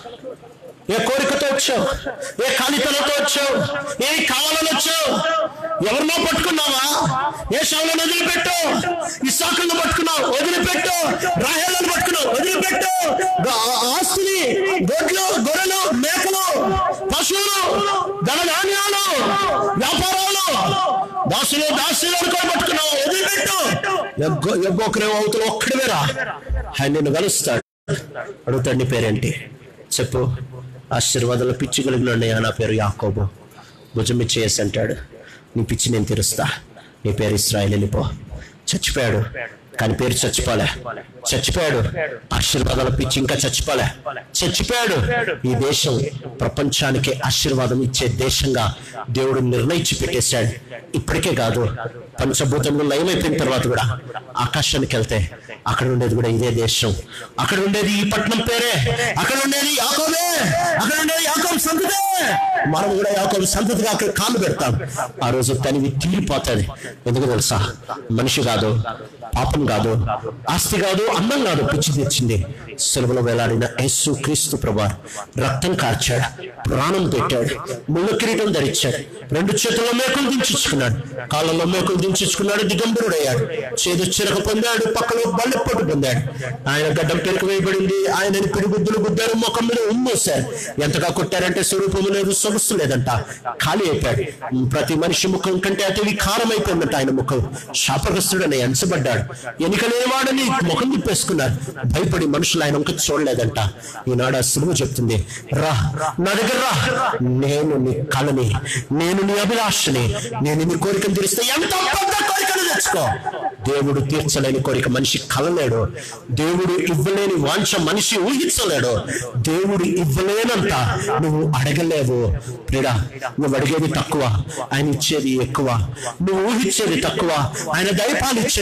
ఏ కోరికతో వచ్చావు ఏ ఖాళీతనంతో వచ్చావు ఏ కావాలని వచ్చావు ఎవరినో పట్టుకున్నావా ఏ శవులను వదిలిపెట్టు ఇసాకులను పట్టుకున్నావు వదిలిపెట్టు రాహేలను పట్టుకున్నావు వదిలిపెట్టు గా- ఆస్తుని గొడ్లు గొర్రెలు మేకలు పశువులు ధనధాన్యాలు వ్యాపారాలు దాసులు దాసులు అనుకో పట్టుకున్నావు వదిలిపెట్టు ఎగ్గో ఎగ్గొకరే అవుతున్న ఒక్కడివేరా ఆయన నిన్ను కలుస్తాడు అడుగుతాడు నీ పేరేంటి చెప్పు ఆశీర్వాదాలు పిచ్చి కలిగిన నా పేరు యాకోబు భుజం ఇచ్చేసి అంటాడు నీ పిచ్చి నేను తీరుస్తా నీ పేరు ఇస్రాయల్ వెళ్ళిపో చచ్చిపోయాడు కానీ పేరు చచ్చిపోలే చచ్చిపోయాడు ఆశీర్వాదాల పిచ్చి ఇంకా చచ్చిపోలే చచ్చిపోయాడు ఈ దేశం ప్రపంచానికి ఆశీర్వాదం ఇచ్చే దేశంగా దేవుడు నిర్ణయించి పెట్టేశాడు ఇప్పటికే కాదు పంచభూతంలో లయమైపోయిన తర్వాత కూడా ఆకాశానికి వెళ్తే అక్కడ ఉండేది కూడా ఇదే దేశం అక్కడ ఉండేది ఈ పట్టణం పేరే అక్కడ ఉండేది యాకోబే అక్కడ ఉండేది యాకోబు సంతతే మనం కూడా యాకోబు సంతతిగా అక్కడ కాళ్ళు పెడతాం ఆ రోజు తనివి తీరిపోతుంది ఎందుకు తెలుసా మనిషి కాదు పాపం కాదు ఆస్తి కాదు అన్నం కాదు పిచ్చి తెచ్చింది సెలవులో వేలాడిన యేసు క్రీస్తు ప్రభా రక్తం కార్చాడు ప్రాణం పెట్టాడు ముళ్ళ కిరీటం ధరించాడు రెండు చేతుల్లో మేకులు దించుకున్నాడు కాళ్ళలో మేకులు దించుకున్నాడు దిగంబరుడయ్యాడు చేదు చిరక పొందాడు పక్కలో బల్లెప్పట్టు పొందాడు ఆయన గడ్డం పెరుకు వేయబడింది ఆయనని పిడిగుద్దులు గుద్దారు ముఖం మీద ఉమ్మోశారు ఎంతగా కొట్టారంటే స్వరూపము లేదు సొగసు లేదంట ఖాళీ అయిపోయాడు ప్రతి మనిషి ముఖం కంటే అతి వికారం అయిపోయిందంట ఆయన ముఖం శాపగ్రస్తుడని ఎంచబడ్డాడు ఎన్నిక లేనివాడని ముఖం తిప్పేసుకున్నారు భయపడి మనుషులు ఆయన వంక చూడలేదంట ఈనాడు ఆ సులువు చెప్తుంది రా నా దగ్గర రా నేను నీ కళని నేను నీ అభిలాషని నేను నీ కోరికను తీరిస్తే ఎంత పెద్ద కోరికను తెచ్చుకో దేవుడు తీర్చలేని కోరిక మనిషి కలలేడు దేవుడు ఇవ్వలేని వాంఛ మనిషి ఊహించలేడు దేవుడు ఇవ్వలేనంత నువ్వు అడగలేవు ప్రిడా నువ్వు అడిగేది తక్కువ ఆయన ఇచ్చేది ఎక్కువ నువ్వు ఊహించేది తక్కువ ఆయన దయపాలు ఇచ్చేది ఎక్కువ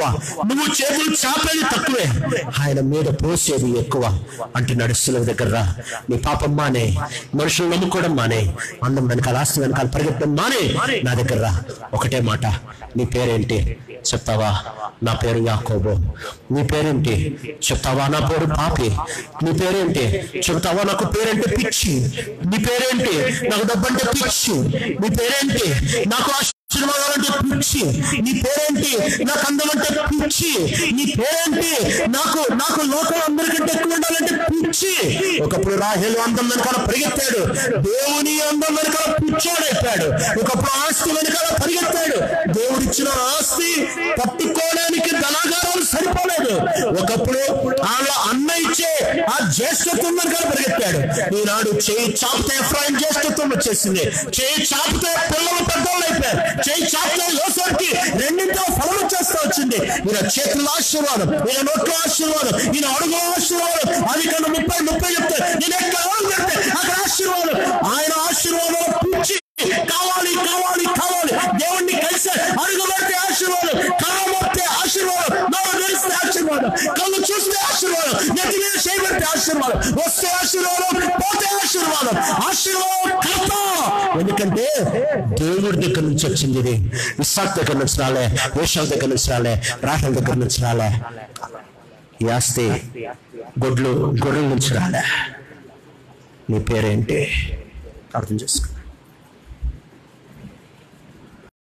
నువ్వు చేతులు చాపేది తక్కువే ఆయన మీద పోసేది ఎక్కువ అంటున్నాడు సులువ దగ్గర రా. నీ పాపం మానే మనుషులు నమ్ముకోవడం మానే అందం వెనకాల ఆస్తి వెనకాల పరిగెత్తడం మానే నా దగ్గర రా. ఒకటే మాట నీ పేరేంటి చెప్తావా నా పేరు యాకోబు నీ పేరేంటి చెప్తావా నా పేరు పాపి నీ పేరేంటి చెప్తావా నాకు పేరంటే పిచ్చి నీ పేరేంటి నాకు డబ్బంటే పిచ్చి నీ పేరేంటి నాకు ఆశీర్వాదాలంటే పిచ్చి నీ పేరేంటి నాకు అందం అంటే పిచ్చి నీ పేరేంటి నాకు నాకు లోకం అందరికంటే ఎక్కువ ఉండాలంటే పిచ్చి ఒకప్పుడు రాహేలు అందం వెనకాల పరిగెత్తాడు దేవుని అందం వెనకాల పిచ్చోడైపోయాడు ఒకప్పుడు ఆస్తి వెనకాల పరిగెత్తాడు దేవుడిచ్చిన ఆస్తి పట్టుకోవడానికి ధనాగారాలు సరిపోలేదు ఒకప్పుడు వాళ్ళ అన్న ఇచ్చే ఆ జ్యేష్ఠత్వం వెనకాల పరిగెత్తాడు ఈనాడు చేయి చాపితే ఎఫ్రాయిం జ్యేష్ఠత్వం వచ్చేసింది చేయి చాపితే పిల్లలు పెద్దోళ్ళు అయిపోయారు చేయి చాపితే యోసరికి రెండింటిలో ఫలం వచ్చేస్తా వచ్చింది ఈయన చేతుల ఆశీర్వాదం ఈయన నోట్ల ఆశీర్వాదం ఈయన అడుగుల ఆశీర్వాదం అది కన్నా ముప్పై ముప్పై చెప్తే నేను ఎక్కడ అడుగు పెడితే అక్కడ ఆశీర్వాదం ఆయన ఆశీర్వాదం పిచ్చి కావాలి కావాలి కావాలి దేవుణ్ణి కలిసే అడుగు పెడితే ఆశీర్వాదం కామొస్తే ఆశీర్వాదం నవ్వు తెలిస్తే ఆశీర్వాదం కళ్ళు చూస్తే ఆశీర్వాదం నెత్తి మీద చేయబడితే ఆశీర్వాదం వస్తే ఆశీర్వాదం పోతే ఆశీర్వాదం ఆశీర్వాదం కథ ఎందుకంటే దేవుడి దగ్గర నుంచి వచ్చింది ఇది ఇస్సాక్ దగ్గర నుంచి రాలే వేషాల దగ్గర నుంచి రాలే రాహల దగ్గర నుంచి రాలే ఈ ఆస్తి గొడ్లు గొర్రెల నుంచి రాలే నీ పేరేంటి అర్థం చేసుకో